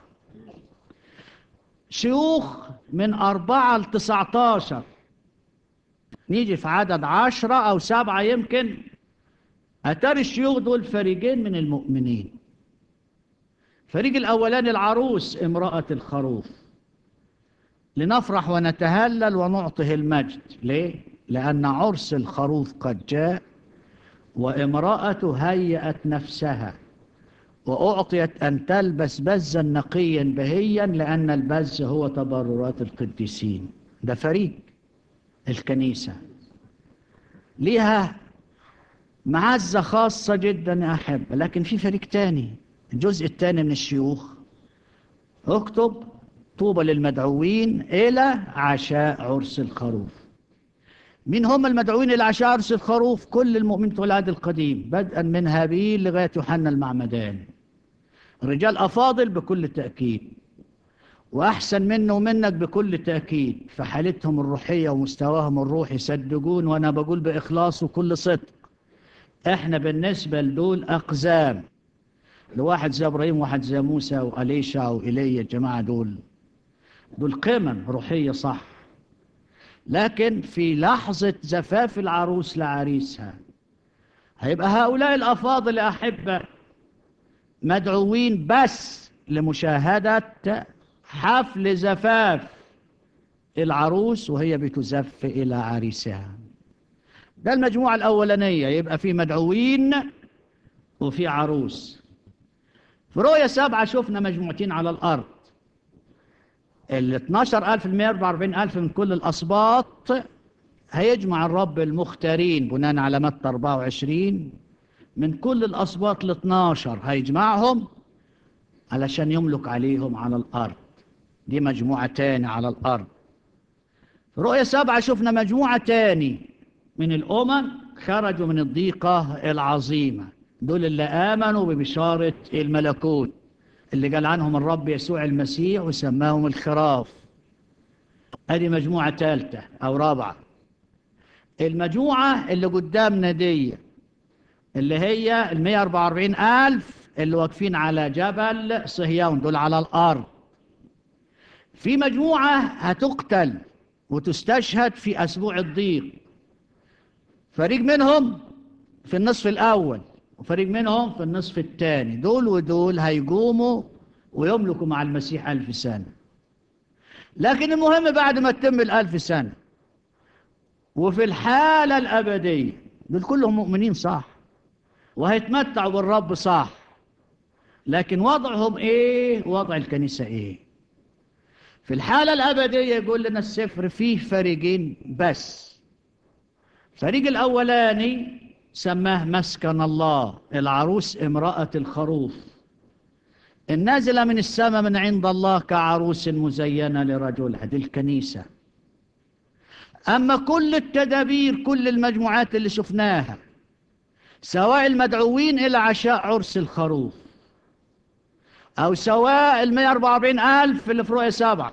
شيوخ من أربعة لتسعتاشر نيجي في عدد عشرة أو سبعة يمكن أتاري الشيوخ دول فريقين من المؤمنين فريق الأولاني العروس امرأة الخروف لنفرح ونتهلل ونعطه المجد ليه؟ لأن عرس الخروف قد جاء وامرأة هيأت نفسها وأعطيت أن تلبس بزا نقيا بهيا لأن البز هو تبررات القديسين ده فريق الكنيسة ليها معزة خاصة جدا يا أحب لكن في فريق تاني الجزء الثاني من الشيوخ اكتب طوبى للمدعوين إلى عشاء عرس الخروف مين هم المدعوين إلى عشاء عرس الخروف كل المؤمنين بتوع العهد القديم بدءا من هابيل لغاية يوحنا المعمدان رجال أفاضل بكل تأكيد وأحسن منه ومنك بكل تأكيد في حالتهم الروحية ومستواهم الروحي صدقون وأنا بقول بإخلاص وكل صدق إحنا بالنسبة لدول أقزام لواحد زي إبراهيم وواحد زي موسى وأليشع وإيليا الجماعة دول دول قمم روحية صح لكن في لحظة زفاف العروس لعريسها هيبقى هؤلاء الأفاضل أحبة مدعوين بس لمشاهدة حفل زفاف العروس وهي بتزف إلى عريسها ده المجموعة الأولانية يبقى في مدعوين وفي عروس في رؤية سبعة شفنا مجموعتين على الأرض ال 12000 ال 144000 من كل الأسباط هيجمع الرب المختارين بناء على متى 24 من كل الأسباط ال 12 هيجمعهم علشان يملك عليهم على الأرض دي مجموعة تاني على الأرض في رؤية سبعة شفنا مجموعة تاني من الأمم خرجوا من الضيقة العظيمة دول اللي آمنوا ببشارة الملكوت اللي قال عنهم الرب يسوع المسيح وسماهم الخراف هذه مجموعة ثالثة أو رابعة المجموعة اللي قدامنا دي اللي هي ال 144 ألف اللي واقفين على جبل صهيون دول على الأرض في مجموعة هتقتل وتستشهد في أسبوع الضيق فريق منهم في النصف الأول وفريق منهم في النصف الثاني دول ودول هيقوموا ويملكوا مع المسيح ألف سنة لكن المهم بعد ما تتم الألف سنة وفي الحالة الأبدية دول كلهم مؤمنين صح وهيتمتعوا بالرب صح لكن وضعهم ايه وضع الكنيسة ايه في الحالة الأبدية يقول لنا السفر فيه فريقين بس الفريق الأولاني سماه مسكن الله العروس امرأة الخروف النازلة من السماء من عند الله كعروس مزينة لرجل هذه الكنيسة أما كل التدابير كل المجموعات اللي شفناها سواء المدعوين إلى عشاء عرس الخروف أو سواء المية أربعة وأربعين ألف اللي في رؤية سبعة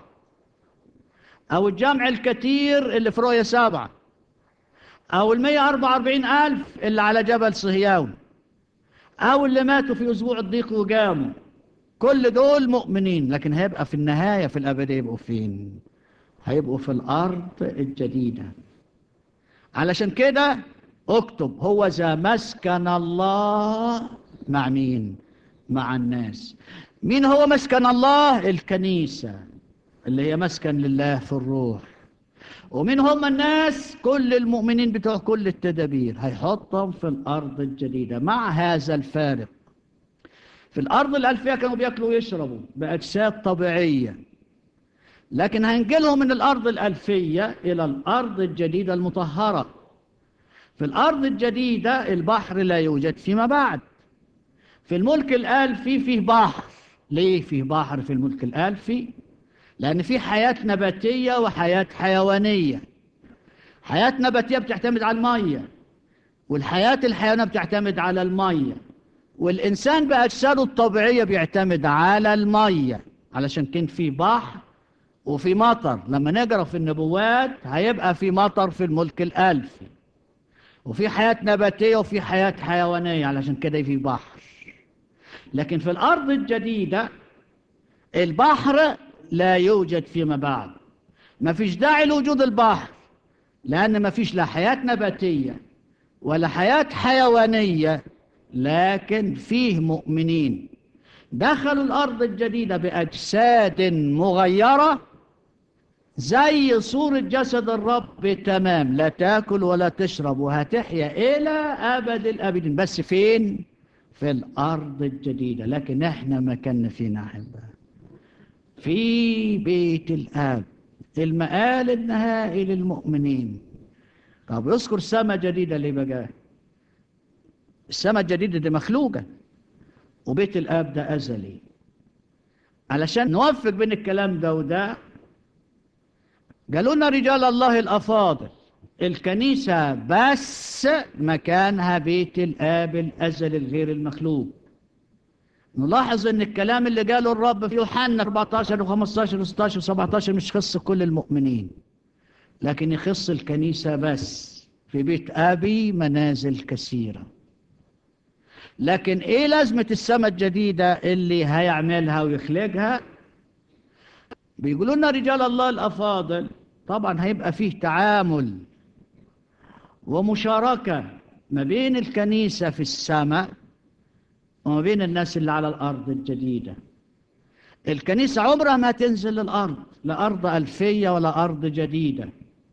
أو الجمع الكثير اللي في رؤية سبعة أو المية أربعة وأربعين ألف اللي على جبل صهيون أو اللي ماتوا في أسبوع الضيق وجاموا كل دول مؤمنين لكن هيبقى في النهاية في الأبدية يبقوا فين هيبقوا في الأرض الجديدة علشان كده اكتب هو ذا مسكن الله مع مين مع الناس مين هو مسكن الله الكنيسة اللي هي مسكن لله في الروح ومين هم الناس كل المؤمنين بتوع كل التدابير هيحطهم في الأرض الجديدة مع هذا الفارق في الأرض الألفية كانوا بيأكلوا ويشربوا بأجساد طبيعية لكن هنجلهم من الأرض الألفية إلى الأرض الجديدة المطهرة في الأرض الجديدة البحر لا يوجد فيما بعد في الملك الألفي فيه بحر ليه فيه بحر في الملك الألفي لأن فيه حياة نباتية وحياة حيوانية حياة نباتية بتعتمد على المية والحياة الحيوانية بتعتمد على المية والإنسان بأجساده الطبيعية بيعتمد على المية علشان كان في بحر وفي مطر لما نقرأ في النبوات هيبقى في مطر في الملك الألفي وفي حياة نباتية وفي حياة حيوانية علشان كده في بحر لكن في الأرض الجديدة البحر لا يوجد فيما بعد ما فيش داعي لوجود البحر لأن ما فيش لا حياة نباتية ولا حياة حيوانية لكن فيه مؤمنين دخلوا الأرض الجديدة بأجساد مغيرة زي صورة جسد الرب تمام لا تاكل ولا تشرب وهتحيا إلى أبد الأبدين بس فين؟ في الأرض الجديدة لكن احنا مكاننا فينا أحبها في بيت الآب المآل النهائي للمؤمنين طب يذكر سماء جديدة ليه بقى السماء الجديدة دي مخلوقة وبيت الآب ده أزلي علشان نوفق بين الكلام ده وده قالوا لنا رجال الله الأفاضل الكنيسة بس مكانها بيت الآب الأزلي الغير المخلوق نلاحظ ان الكلام اللي قاله الرب في يوحنا 14 و15 و16 و17 مش خص كل المؤمنين لكن يخص الكنيسة بس في بيت أبي منازل كثيرة لكن ايه لازمة السماء الجديدة اللي هيعملها ويخلقها بيقولوا لنا رجال الله الأفاضل طبعا هيبقى فيه تعامل ومشاركة ما بين الكنيسة في السماء وما بين الناس اللي على الأرض الجديدة الكنيسة عمرها ما تنزل للأرض لا أرض ألفية ولا أرض جديدة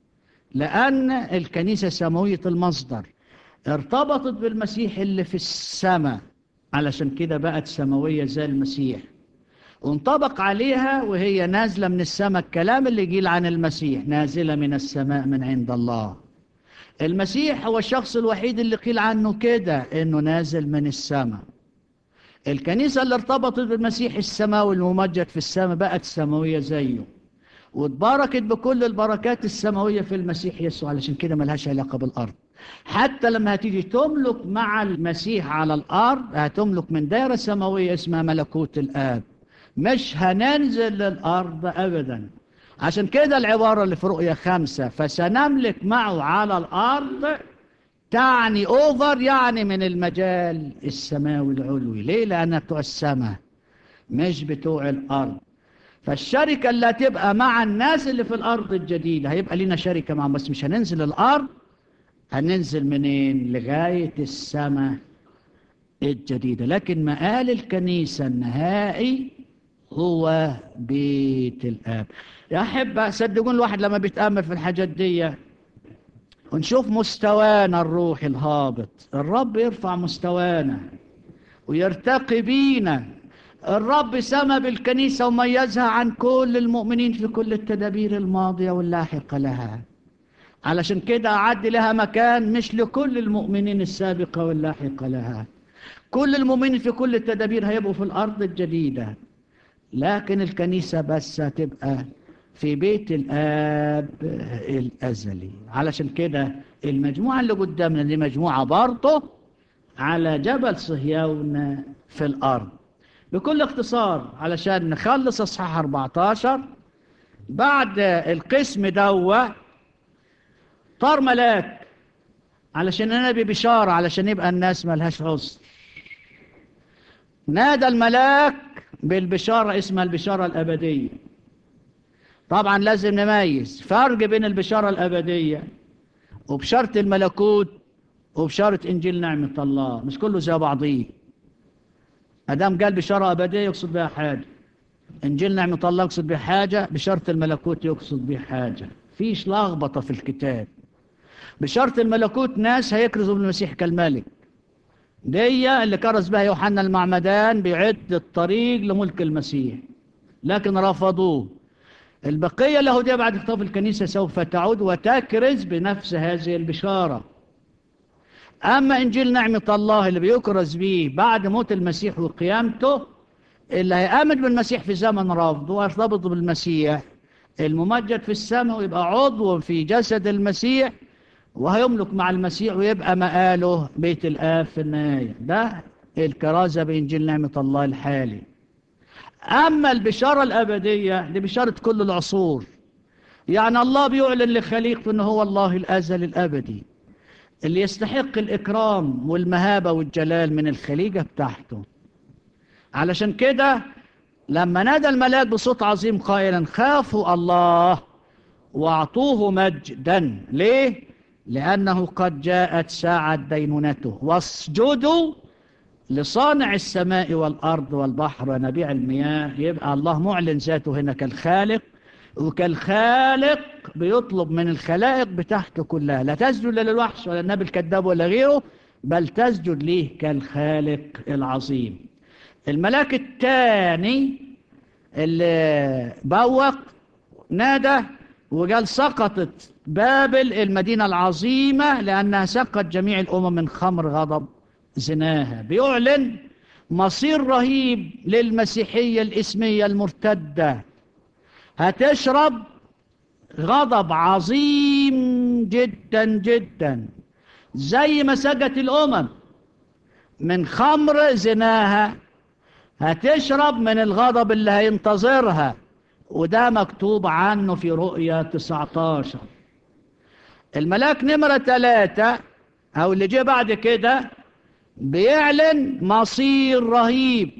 لأن الكنيسة سماوية المصدر ارتبطت بالمسيح اللي في السماء علشان كده بقت سماوية زي المسيح وانطبق عليها وهي نازلة من السماء الكلام اللي يجيل عن المسيح نازلة من السماء من عند الله المسيح هو الشخص الوحيد اللي قيل عنه كده انه نازل من السماء الكنيسة اللي ارتبطت بالمسيح السماوي الممجد في السماء بقت سماوية زيه واتباركت بكل البركات السماوية في المسيح يسوع علشان كده ملهاش علاقة بالأرض حتى لما هتيجي تملك مع المسيح على الأرض هتملك من دائرة سماوية اسمها ملكوت الآب مش هننزل للأرض أبدا عشان كده العبارة اللي في رؤية خمسة فسنملك معه على الأرض تعني أوفر يعني من المجال السماوي العلوي ليه؟ لأنها بتوع السماء مش بتوع الأرض فالشركة اللي هتبقى مع الناس اللي في الأرض الجديدة هيبقى لنا شركة معهم بس مش هننزل الأرض هننزل منين لغاية السماء الجديدة لكن مقال الكنيسة النهائي هو بيت الآب يا أحبة صدقون الواحد لما بيتأمل في الحاجات دي ونشوف مستوانا الروحي الهابط الرب يرفع مستوانا ويرتقي بينا الرب سمى بالكنيسة وميزها عن كل المؤمنين في كل التدابير الماضية واللاحقة لها علشان كده أعد لها مكان مش لكل المؤمنين السابقة واللاحقة لها كل المؤمنين في كل التدابير هيبقوا في الأرض الجديدة لكن الكنيسة بس هتبقى في بيت الآب الأزلي علشان كده المجموعة اللي قدامنا دي مجموعة برضه على جبل صهيون في الأرض بكل اختصار علشان نخلص اصحاح 14 بعد القسم دوا طار ملاك علشان النبي بشارة علشان يبقى الناس ملهاش عذر نادى الملاك بالبشارة اسمها البشارة الأبدية طبعا لازم نميز فرق بين البشارة الأبدية وبشارة الملكوت وبشارة إنجيل نعمة الله مش كله زي بعضيه أدام قال بشارة أبدية يقصد بها حاجة إنجيل نعمة الله يقصد بها حاجة بشارة الملكوت يقصد بها حاجة فيش لخبطة في الكتاب بشارة الملكوت ناس هيكرزوا بالمسيح كالملك دي اللي كرز بها يوحنا المعمدان بيعد الطريق لملك المسيح لكن رفضوه البقية اليهودية بعد خطاب الكنيسة سوف تعود وتكرز بنفس هذه البشارة أما إنجيل نعمة الله اللي بيكرز به بعد موت المسيح وقيامته اللي هيأمن بالمسيح في زمن رفضه ويرتبط بالمسيح الممجد في السماء ويبقى عضو في جسد المسيح وهيملك مع المسيح ويبقى مقاله بيت الآب في النهاية ده الكرازة بإنجيل نعمة الله الحالي أما البشارة الأبدية دي بشارة كل العصور يعني الله بيعلن لخليقته أنه هو الله الأزل الأبدي اللي يستحق الإكرام والمهابة والجلال من الخليقة بتاعته علشان كده لما نادى الملاك بصوت عظيم قائلا خافوا الله واعطوه مجدا ليه؟ لأنه قد جاءت ساعة دينونته واسجدوا لصانع السماء والأرض والبحر ونبيع المياه يبقى الله معلن ذاته هنا كالخالق وكالخالق بيطلب من الخلائق بتاعته كلها لا تسجد للوحش ولا النبي الكذاب ولا غيره بل تسجد ليه كالخالق العظيم الملاك الثاني اللي بوق نادى وقال سقطت بابل المدينة العظيمة لأنها سقط جميع الأمم من خمر غضب زناها بيعلن مصير رهيب للمسيحية الإسمية المرتدة هتشرب غضب عظيم جدا جدا زي ما سقت الأمم من خمر زناها هتشرب من الغضب اللي هينتظرها وده مكتوب عنه في رؤية 19 الملاك نمرة ثلاثة أو اللي جه بعد كده بيعلن مصير رهيب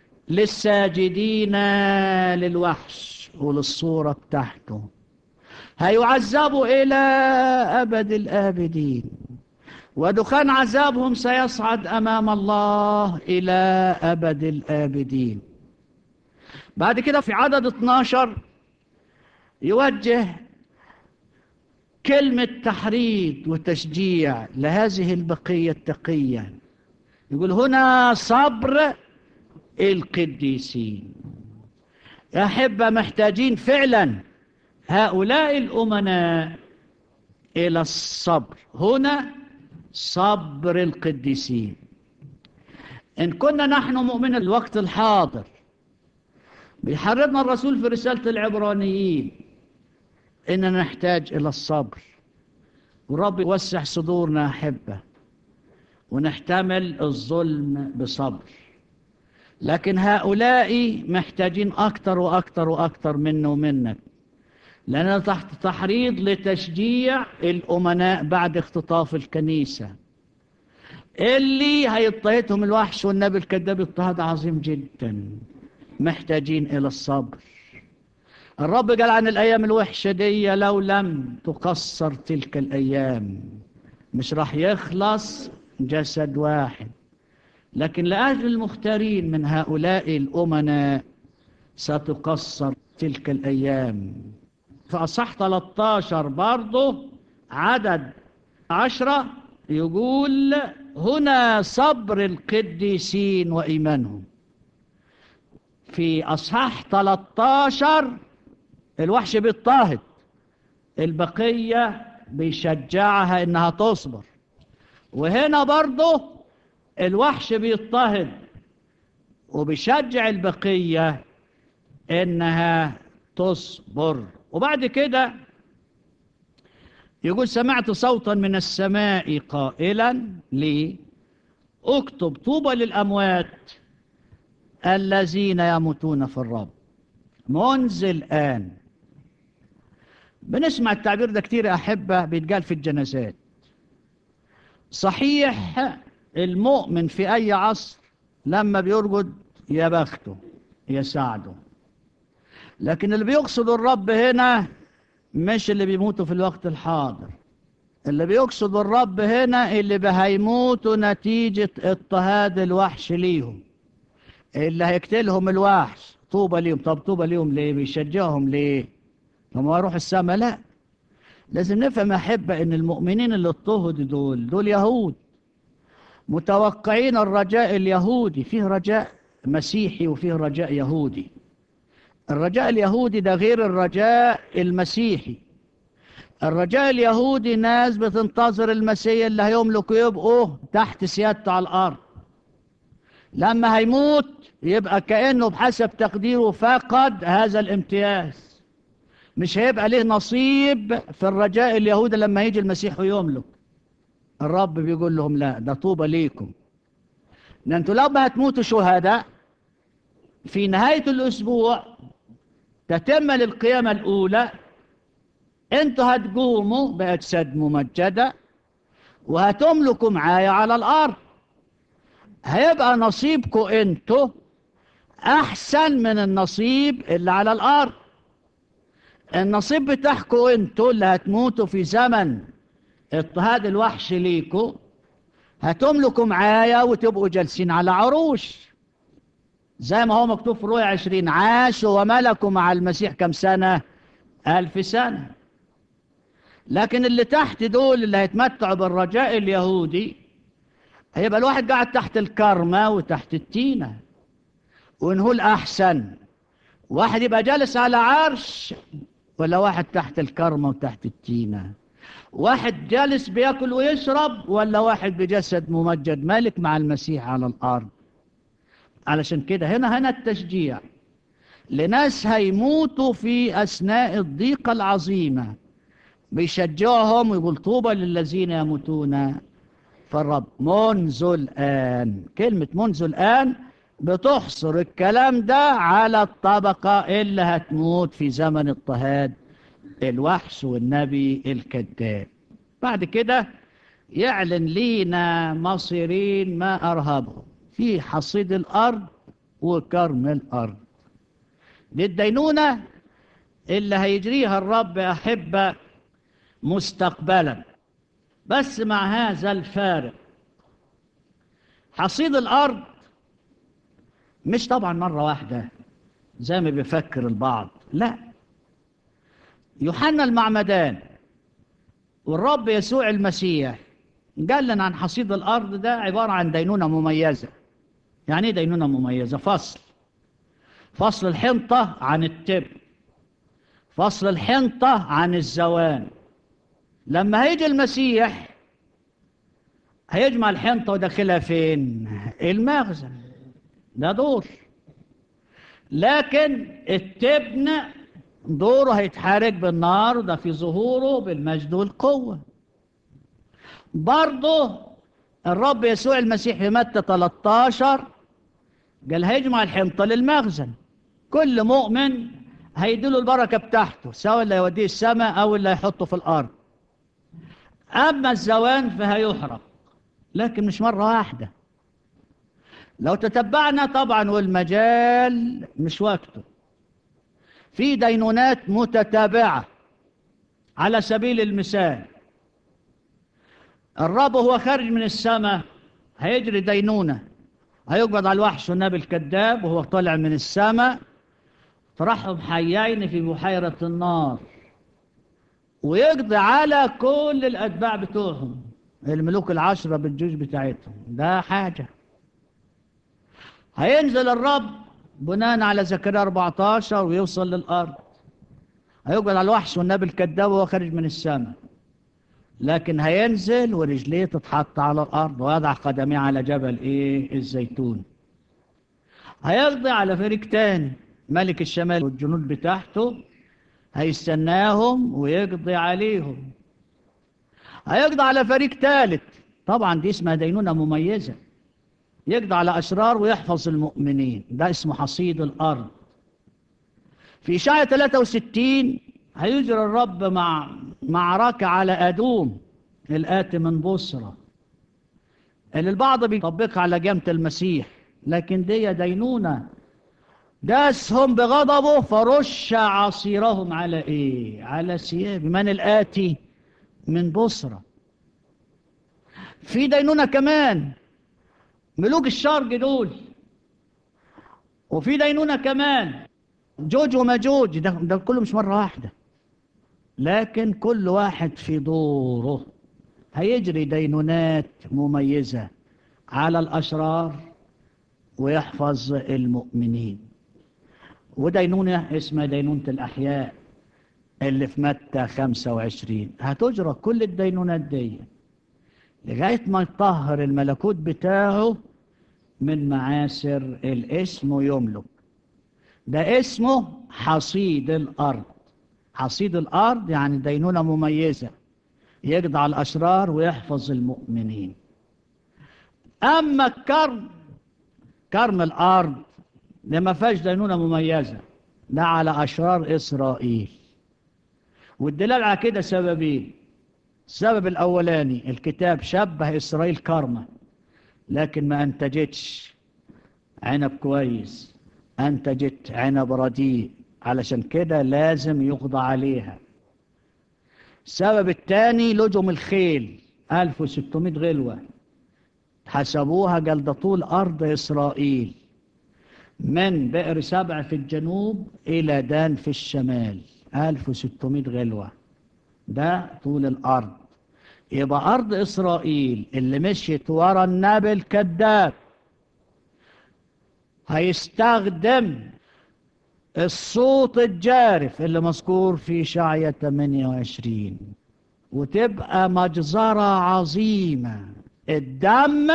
للساجدين للوحش وللصورة بتاعته هيعذبوا إلى أبد الآبدين ودخان عذابهم سيصعد أمام الله إلى أبد الآبدين بعد كده في عدد 12 يوجه كلمة تحريض وتشجيع لهذه البقية التقية يقول هنا صبر القديسين يا أحبة محتاجين فعلا هؤلاء الأمناء إلى الصبر هنا صبر القديسين إن كنا نحن مؤمنين الوقت الحاضر بيحرضنا الرسول في رسالة العبرانيين إننا نحتاج إلى الصبر ورب يوسع صدورنا أحبة ونحتمل الظلم بصبر لكن هؤلاء محتاجين أكتر وأكتر وأكتر منه ومنك لأننا تحت تحريض لتشجيع الأمناء بعد اختطاف الكنيسة اللي هيضطهدهم الوحش والنبي الكذاب اضطهاد عظيم جدا محتاجين إلى الصبر الرب قال عن الأيام الوحشة دي لو لم تقصر تلك الأيام مش راح يخلص جسد واحد لكن لأجل المختارين من هؤلاء الأمناء ستقصر تلك الأيام فأصح 13 برضه عدد عشرة يقول هنا صبر القديسين وإيمانهم في أصحاح 13 الوحش بيضطهد البقية بيشجعها إنها تصبر وهنا برضه الوحش بيضطهد وبيشجع البقية إنها تصبر وبعد كده يقول سمعت صوتا من السماء قائلا لي اكتب طوبى للأموات الذين يموتون في الرب منذ الآن بنسمع التعبير ده كتير يا أحبة بيتقال في الجنازات صحيح المؤمن في أي عصر لما بيرقد يا بخته يا سعده لكن اللي بيقصد الرب هنا مش اللي بيموتوا في الوقت الحاضر اللي بيقصد الرب هنا اللي هيموتوا نتيجة اضطهاد الوحش ليهم اللي هيقتلهم الوحش طوبى ليهم طب طوبى ليهم ليه بيشجعهم ليه لما يروح السماء لا لازم نفهم يا أحبة ان المؤمنين اللي اضطهدوا دول دول يهود متوقعين الرجاء اليهودي فيه رجاء مسيحي وفيه رجاء يهودي الرجاء اليهودي ده غير الرجاء المسيحي الرجاء اليهودي ناس بتنتظر المسيح اللي هيملك يبقوا تحت سيادته على الأرض لما هيموت يبقى كأنه بحسب تقديره فقد هذا الامتياز مش هيبقى له نصيب في الرجاء اليهودي لما يجي المسيح ويملك الرب بيقول لهم لا ده طوبى ليكم ان انتوا لما هتموتوا شهداء في نهاية الأسبوع تتم للقيامة الأولى انتوا هتقوموا بأجساد ممجدة وهتملكوا معايا على الأرض هيبقى نصيبكم انتوا أحسن من النصيب اللي على الأرض النصيب بتاعكم انتوا اللي هتموتوا في زمن اضطهاد الوحش ليكوا هتملكوا معايا وتبقوا جالسين على عروش زي ما هو مكتوب في رؤيا عشرين عاشوا وملكوا مع المسيح كم سنة ألف سنة لكن اللي تحت دول اللي هيتمتعوا بالرجاء اليهودي هيبقى الواحد قاعد تحت الكرمة وتحت التينة ونقول أحسن واحد يبقى جالس على عرش ولا واحد تحت الكرمة وتحت التينة واحد جالس بياكل ويشرب ولا واحد بجسد ممجد ملك مع المسيح على الأرض علشان كده هنا هنا التشجيع لناس هيموتوا في أثناء الضيقة العظيمة بيشجعهم ويقول طوبى للذين يموتون فالرب منذ الآن كلمة منذ الآن بتحصر الكلام ده على الطبقة اللي هتموت في زمن اضطهاد الوحش والنبي الكذاب بعد كده يعلن لينا مصيرين ما أرهبهم في حصيد الأرض وكرم الأرض للدينونة اللي هيجريها الرب أحبة مستقبلا بس مع هذا الفارق حصيد الأرض مش طبعا مرة واحدة زي ما بيفكر البعض لا يوحنا المعمدان والرب يسوع المسيح قال لنا عن حصيد الأرض ده عبارة عن دينونة مميزة يعني ايه دينونة مميزة فصل فصل الحنطة عن التب فصل الحنطة عن الزوان لما هيجي المسيح هيجمع الحنطة وداخلها فين المخزن ده دور لكن التبن دوره هيتحرك بالنار وده في ظهوره بالمجد والقوة برضه الرب يسوع المسيح في متى 13 قال هيجمع الحنطة للمخزن كل مؤمن هيديله البركة بتاعته سواء اللي يوديه السماء أو اللي هيحطه في الأرض أما الزوان فهيحرق لكن مش مرة واحدة لو تتبعنا طبعا والمجال مش وقته في دينونات متتابعة على سبيل المثال الرب هو خارج من السماء هيجري دينونة هيقبض على الوحش والنبي الكذاب وهو طالع من السماء طرحهم حيين في بحيرة النار ويقضي على كل الأتباع بتوعهم الملوك العشرة بالجيوش بتاعتهم ده حاجة هينزل الرب بناء على زكريا 14 ويوصل للأرض هيقبض على الوحش والنبي الكذاب وهو خارج من السماء لكن هينزل ورجليه تتحط على الأرض ويضع قدميه على جبل إيه الزيتون هيقضي على فريق تاني ملك الشمال والجنود بتاعته هيستناهم ويقضي عليهم هيقضي على فريق ثالث طبعا دي اسمها دينونة مميزة يقضي على أشرار ويحفظ المؤمنين ده اسمه حصيد الأرض في إشاعة 63 هيجري الرب مع معركة على أدوم الآتي من بصرة اللي البعض بيطبقها على جامة المسيح لكن دي دينونة داسهم بغضبه فرش عصيرهم على ايه على ثياب من الآتي من بصرة في دينونة كمان ملوك الشرق دول وفي دينونة كمان جوج وماجوج ده, ده كله مش مرة واحدة لكن كل واحد في دوره هيجري دينونات مميزة على الأشرار ويحفظ المؤمنين ودينونة اسمها دينونة الأحياء اللي في متى 25 هتجرى كل الدينونات دي لغاية ما يطهر الملكوت بتاعه من معاسر الاسم ويملك ده اسمه حصيد الأرض حصيد الأرض يعني دينونة مميزة يقضي على الأشرار ويحفظ المؤمنين أما الكرم كرم الأرض ده ما فيهاش دينونة مميزة ده على أشرار إسرائيل والدلال على كده سببين السبب الأولاني الكتاب شبه إسرائيل كرمة لكن ما أنتجتش عنب كويس أنتجت عنب رديء علشان كده لازم يقضى عليها السبب الثاني لجم الخيل 1600 غلوة حسبوها قال ده طول أرض إسرائيل من بئر سبع في الجنوب إلى دان في الشمال 1600 غلوة ده طول الأرض يبقى أرض إسرائيل اللي مشيت ورا النبي الكذاب هيستخدم الصوت الجارف اللي مذكور في شعية 28 وتبقى مجزرة عظيمة الدم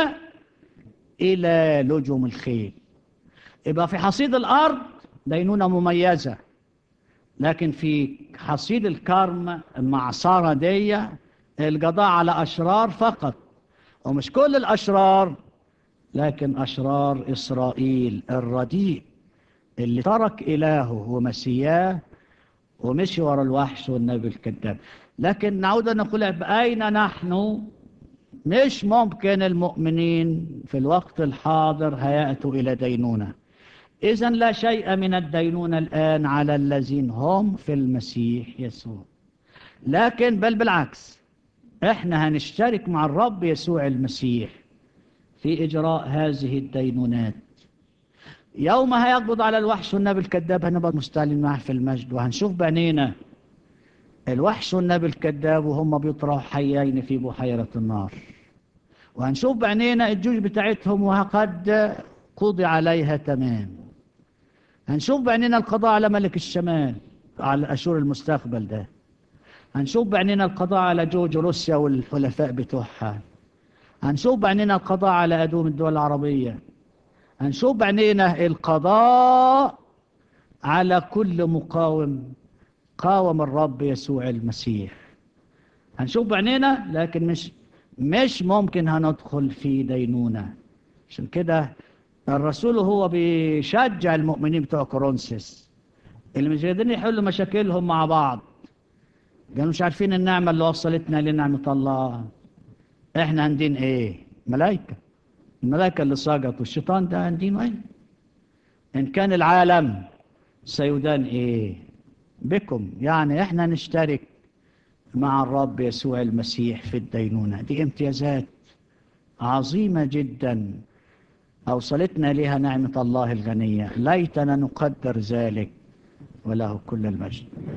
إلى لجم الخيل يبقى في حصيد الأرض دينونة مميزة لكن في حصيد الكرم المعصرة دي القضاء على أشرار فقط ومش كل الأشرار لكن أشرار إسرائيل الرديء اللي ترك إلهه ومسياه ومشي ورا الوحش والنبي الكذاب لكن نعود أن نقول أين نحن مش ممكن المؤمنين في الوقت الحاضر هيأتوا إلى دينونة إذا لا شيء من الدينونة الآن على الذين هم في المسيح يسوع لكن بل بالعكس احنا هنشترك مع الرب يسوع المسيح في إجراء هذه الدينونات يوم هيقبض على الوحش والنبي الكذاب هنبقى مستعلين معه في المجد وهنشوف بعينينا الوحش والنبي الكذاب وهم بيطرحوا حيين في بحيرة النار وهنشوف بعينينا الجيوش بتاعتهم وقد قضي عليها تمام هنشوف بعينينا القضاء على ملك الشمال على أشور المستقبل ده هنشوف بعينينا القضاء على جوج روسيا والحلفاء بتوعها هنشوف بعينينا القضاء على أدوم الدول العربية هنشوف بعينينا القضاء على كل مقاوم قاوم الرب يسوع المسيح هنشوف بعينينا لكن مش مش ممكن هندخل في دينونة عشان كده الرسول هو بيشجع المؤمنين بتوع كورنثوس اللي مش قادرين يحلوا مشاكلهم مع بعض قالوا مش عارفين النعمة اللي وصلتنا لنعمة الله احنا عندين ايه ملائكة الملائكة اللي سقطوا الشيطان ده عندين ايه ان كان العالم سيدان ايه بكم يعني احنا نشترك مع الرب يسوع المسيح في الدينونة دي امتيازات عظيمة جدا أوصلتنا لها نعمة الله الغنية ليتنا نقدر ذلك وله كل المجد